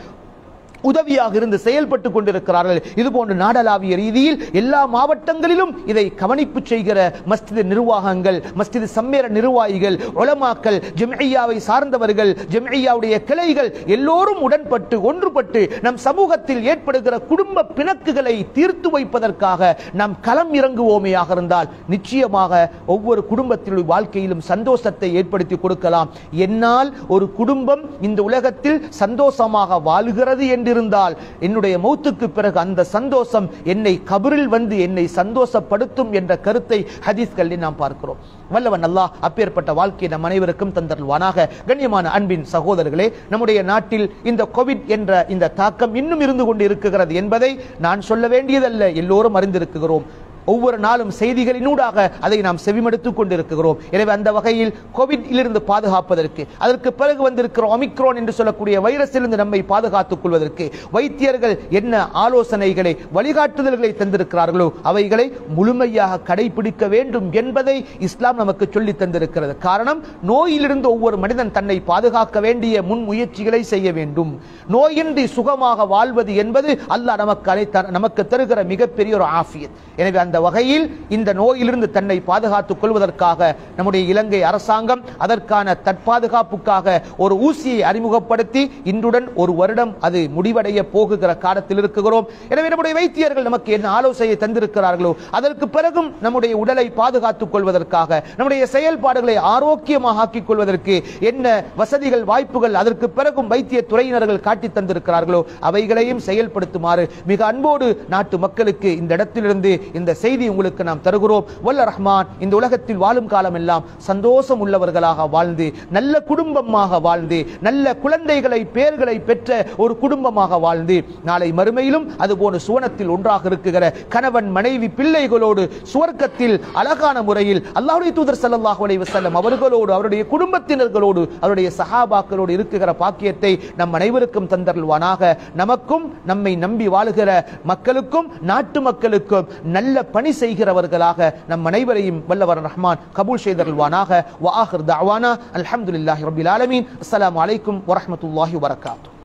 உதவியாக இருந்து செயல்பட்டு கொண்டிருக்கிறார்கள் இது போன்ற நாடளாவிய ரீதியில் எல்லா மாவட்டங்களிலும் இதை கவனிப்பு செய்கிற மஸ்ஜித் நிர்வாகங்கள் மஸ்ஜித் சம்மேளன நிர்வாகிகள் உலமாக்கள் ஜெம்ஐயாவை சார்ந்தவர்கள் ஜெம்ஐயாவுடைய கிளைகள் எல்லோரும் உடன்பட்டு ஒன்றுபட்டு நம் சமூகத்தில் ஏற்படுகிற குடும்ப பிணக்குகளை தீர்த்து வைப்பதற்காக நாம் களம் இறங்குவோமேயாக இருந்தால் நிச்சயமாக ஒவ்வொரு குடும்பத்தினுடைய வாழ்க்கையிலும் சந்தோஷத்தை ஏற்படுத்தி கொடுக்கலாம் என்னால் ஒரு குடும்பம் இந்த உலகத்தில் சந்தோஷமாக வாழுகிறது என்றிருந்தால் என்னுடைய மௌத்துக்கு பிறகு அந்த சந்தோஷம் என்னை கபரில் வந்து என்னை சந்தோஷப்படுத்தும் என்ற கருத்தை ஹதீஸ்களில் நாம் பார்க்கிறோம் வல்லவன் அல்லாஹ் அப்பேற்பட்ட வாழ்க்கையை நம் அனைவருக்கும் தந்தருள்வானாக கண்ணியமான அன்பின் சகோதரர்களே நம்முடைய நாட்டில் இந்த கோவிட் என்ற இந்த தாக்கம் இன்னும் இருந்து கொண்டு இருக்கிறது என்பதை நான் சொல்ல வேண்டியதல்ல எல்லோரும் அறிந்திருக்கிறோம் ஒவ்வொரு நாளும் செய்திகளினூடாக அதை நாம் செவிமடுத்துக் கொண்டிருக்கிறோம் எனவே அந்த வகையில் கோவிட் இருந்து பாதுகாப்பதற்கு அதற்கு பிறகு வந்திருக்கிற ஒமிக்ரோன் என்று சொல்லக்கூடிய வைரஸிலிருந்து நம்மை பாதுகாத்துக் கொள்வதற்கு வைத்தியர்கள் என்ன ஆலோசனைகளை வழிகாட்டுதல்களை தந்திருக்கிறார்களோ அவைகளை முழுமையாக கடைபிடிக்க வேண்டும் என்பதை இஸ்லாம் நமக்கு சொல்லி தந்திருக்கிறது காரணம் நோயிலிருந்து ஒவ்வொரு மனிதன் தன்னை பாதுகாக்க வேண்டிய முன் முயற்சிகளை செய்ய வேண்டும் நோயின்றி சுகமாக வாழ்வது என்பது அல்லாஹ் நமக்கு அழைத்த நமக்கு தருகிற மிகப்பெரிய ஒரு ஆஃபியத் எனவே அந்த வகையில் இந்த நோயிலிருந்து தன்னை பாதுகாத்துக் கொள்வதற்காக நம்முடைய இலங்கை அரசாங்கம் அதற்கான தற்பாதுகாப்புக்காக ஒரு ஊசியை அறிமுகப்படுத்தி இன்றுடன் ஒரு வருடம் அது முடிவடைய போகுகிற காலத்தில் இருக்கிறோம் எனவே நம்முடைய வைத்தியர்கள் நமக்கு என்ன ஆலோசனை தந்திருக்கிறார்களோ அதற்கு பிறகும் நம்முடைய உடலை பாதுகாத்துக் கொள்வதற்காக நம்முடைய செயல்பாடுகளை ஆரோக்கியமாக ஆக்கிக் கொள்வதற்கு என்ன வசதிகள் வாய்ப்புகள் அதற்கு பிறகும் வைத்திய துறையினர்கள் காட்டி தந்திருக்கிறார்களோ அவைகளையும் செயல்படுத்துமாறு மிக அன்போடு நாட்டு மக்களுக்கு இந்த இடத்திலிருந்து இந்த செய்தி உங்களுக்கு நாம் தருகிறோம் வல்ல ரஹ்மான் இந்த உலகத்தில் வாழும் காலம் எல்லாம் சந்தோஷம் உள்ளவர்களாக வாழ்ந்து நல்ல குடும்பமாக வாழ்ந்து நல்ல குழந்தைகளை பேர்களை பெற்ற ஒரு குடும்பமாக வாழ்ந்து நாளை மறுமையிலும் அதுபோன்று சுவனத்தில் ஒன்றாக இருக்குகிற கணவன் மனைவி பிள்ளைகளோடு சுவர்க்கத்தில் அழகான முறையில் அல்லாஹ்வுடைய தூதர் ஸல்லல்லாஹு அலைஹி வஸல்லம் அவர்களோடு அவருடைய குடும்பத்தினர்களோடு அவருடைய சஹாபாக்களோடு இருக்குகிற பாக்கியத்தை நம் அனைவருக்கும் தந்தருள்வானாக நமக்கும் நம்மை நம்பி வாழுகிற மக்களுக்கும் நாட்டு மக்களுக்கும் நல்ல பணி செய்கிறவர்களாக நம் அனைவரையும் வல்லவர் ரஹ்மான் கபூல் செய்தருள்வானாக வ ஆஹிர் தஅவானா அல்ஹம்துலில்லாஹி ரப்பில் ஆலமீன் அஸ்ஸலாமு அலைக்கும் வரஹ்மத்துல்லாஹி வபரகாத்துஹு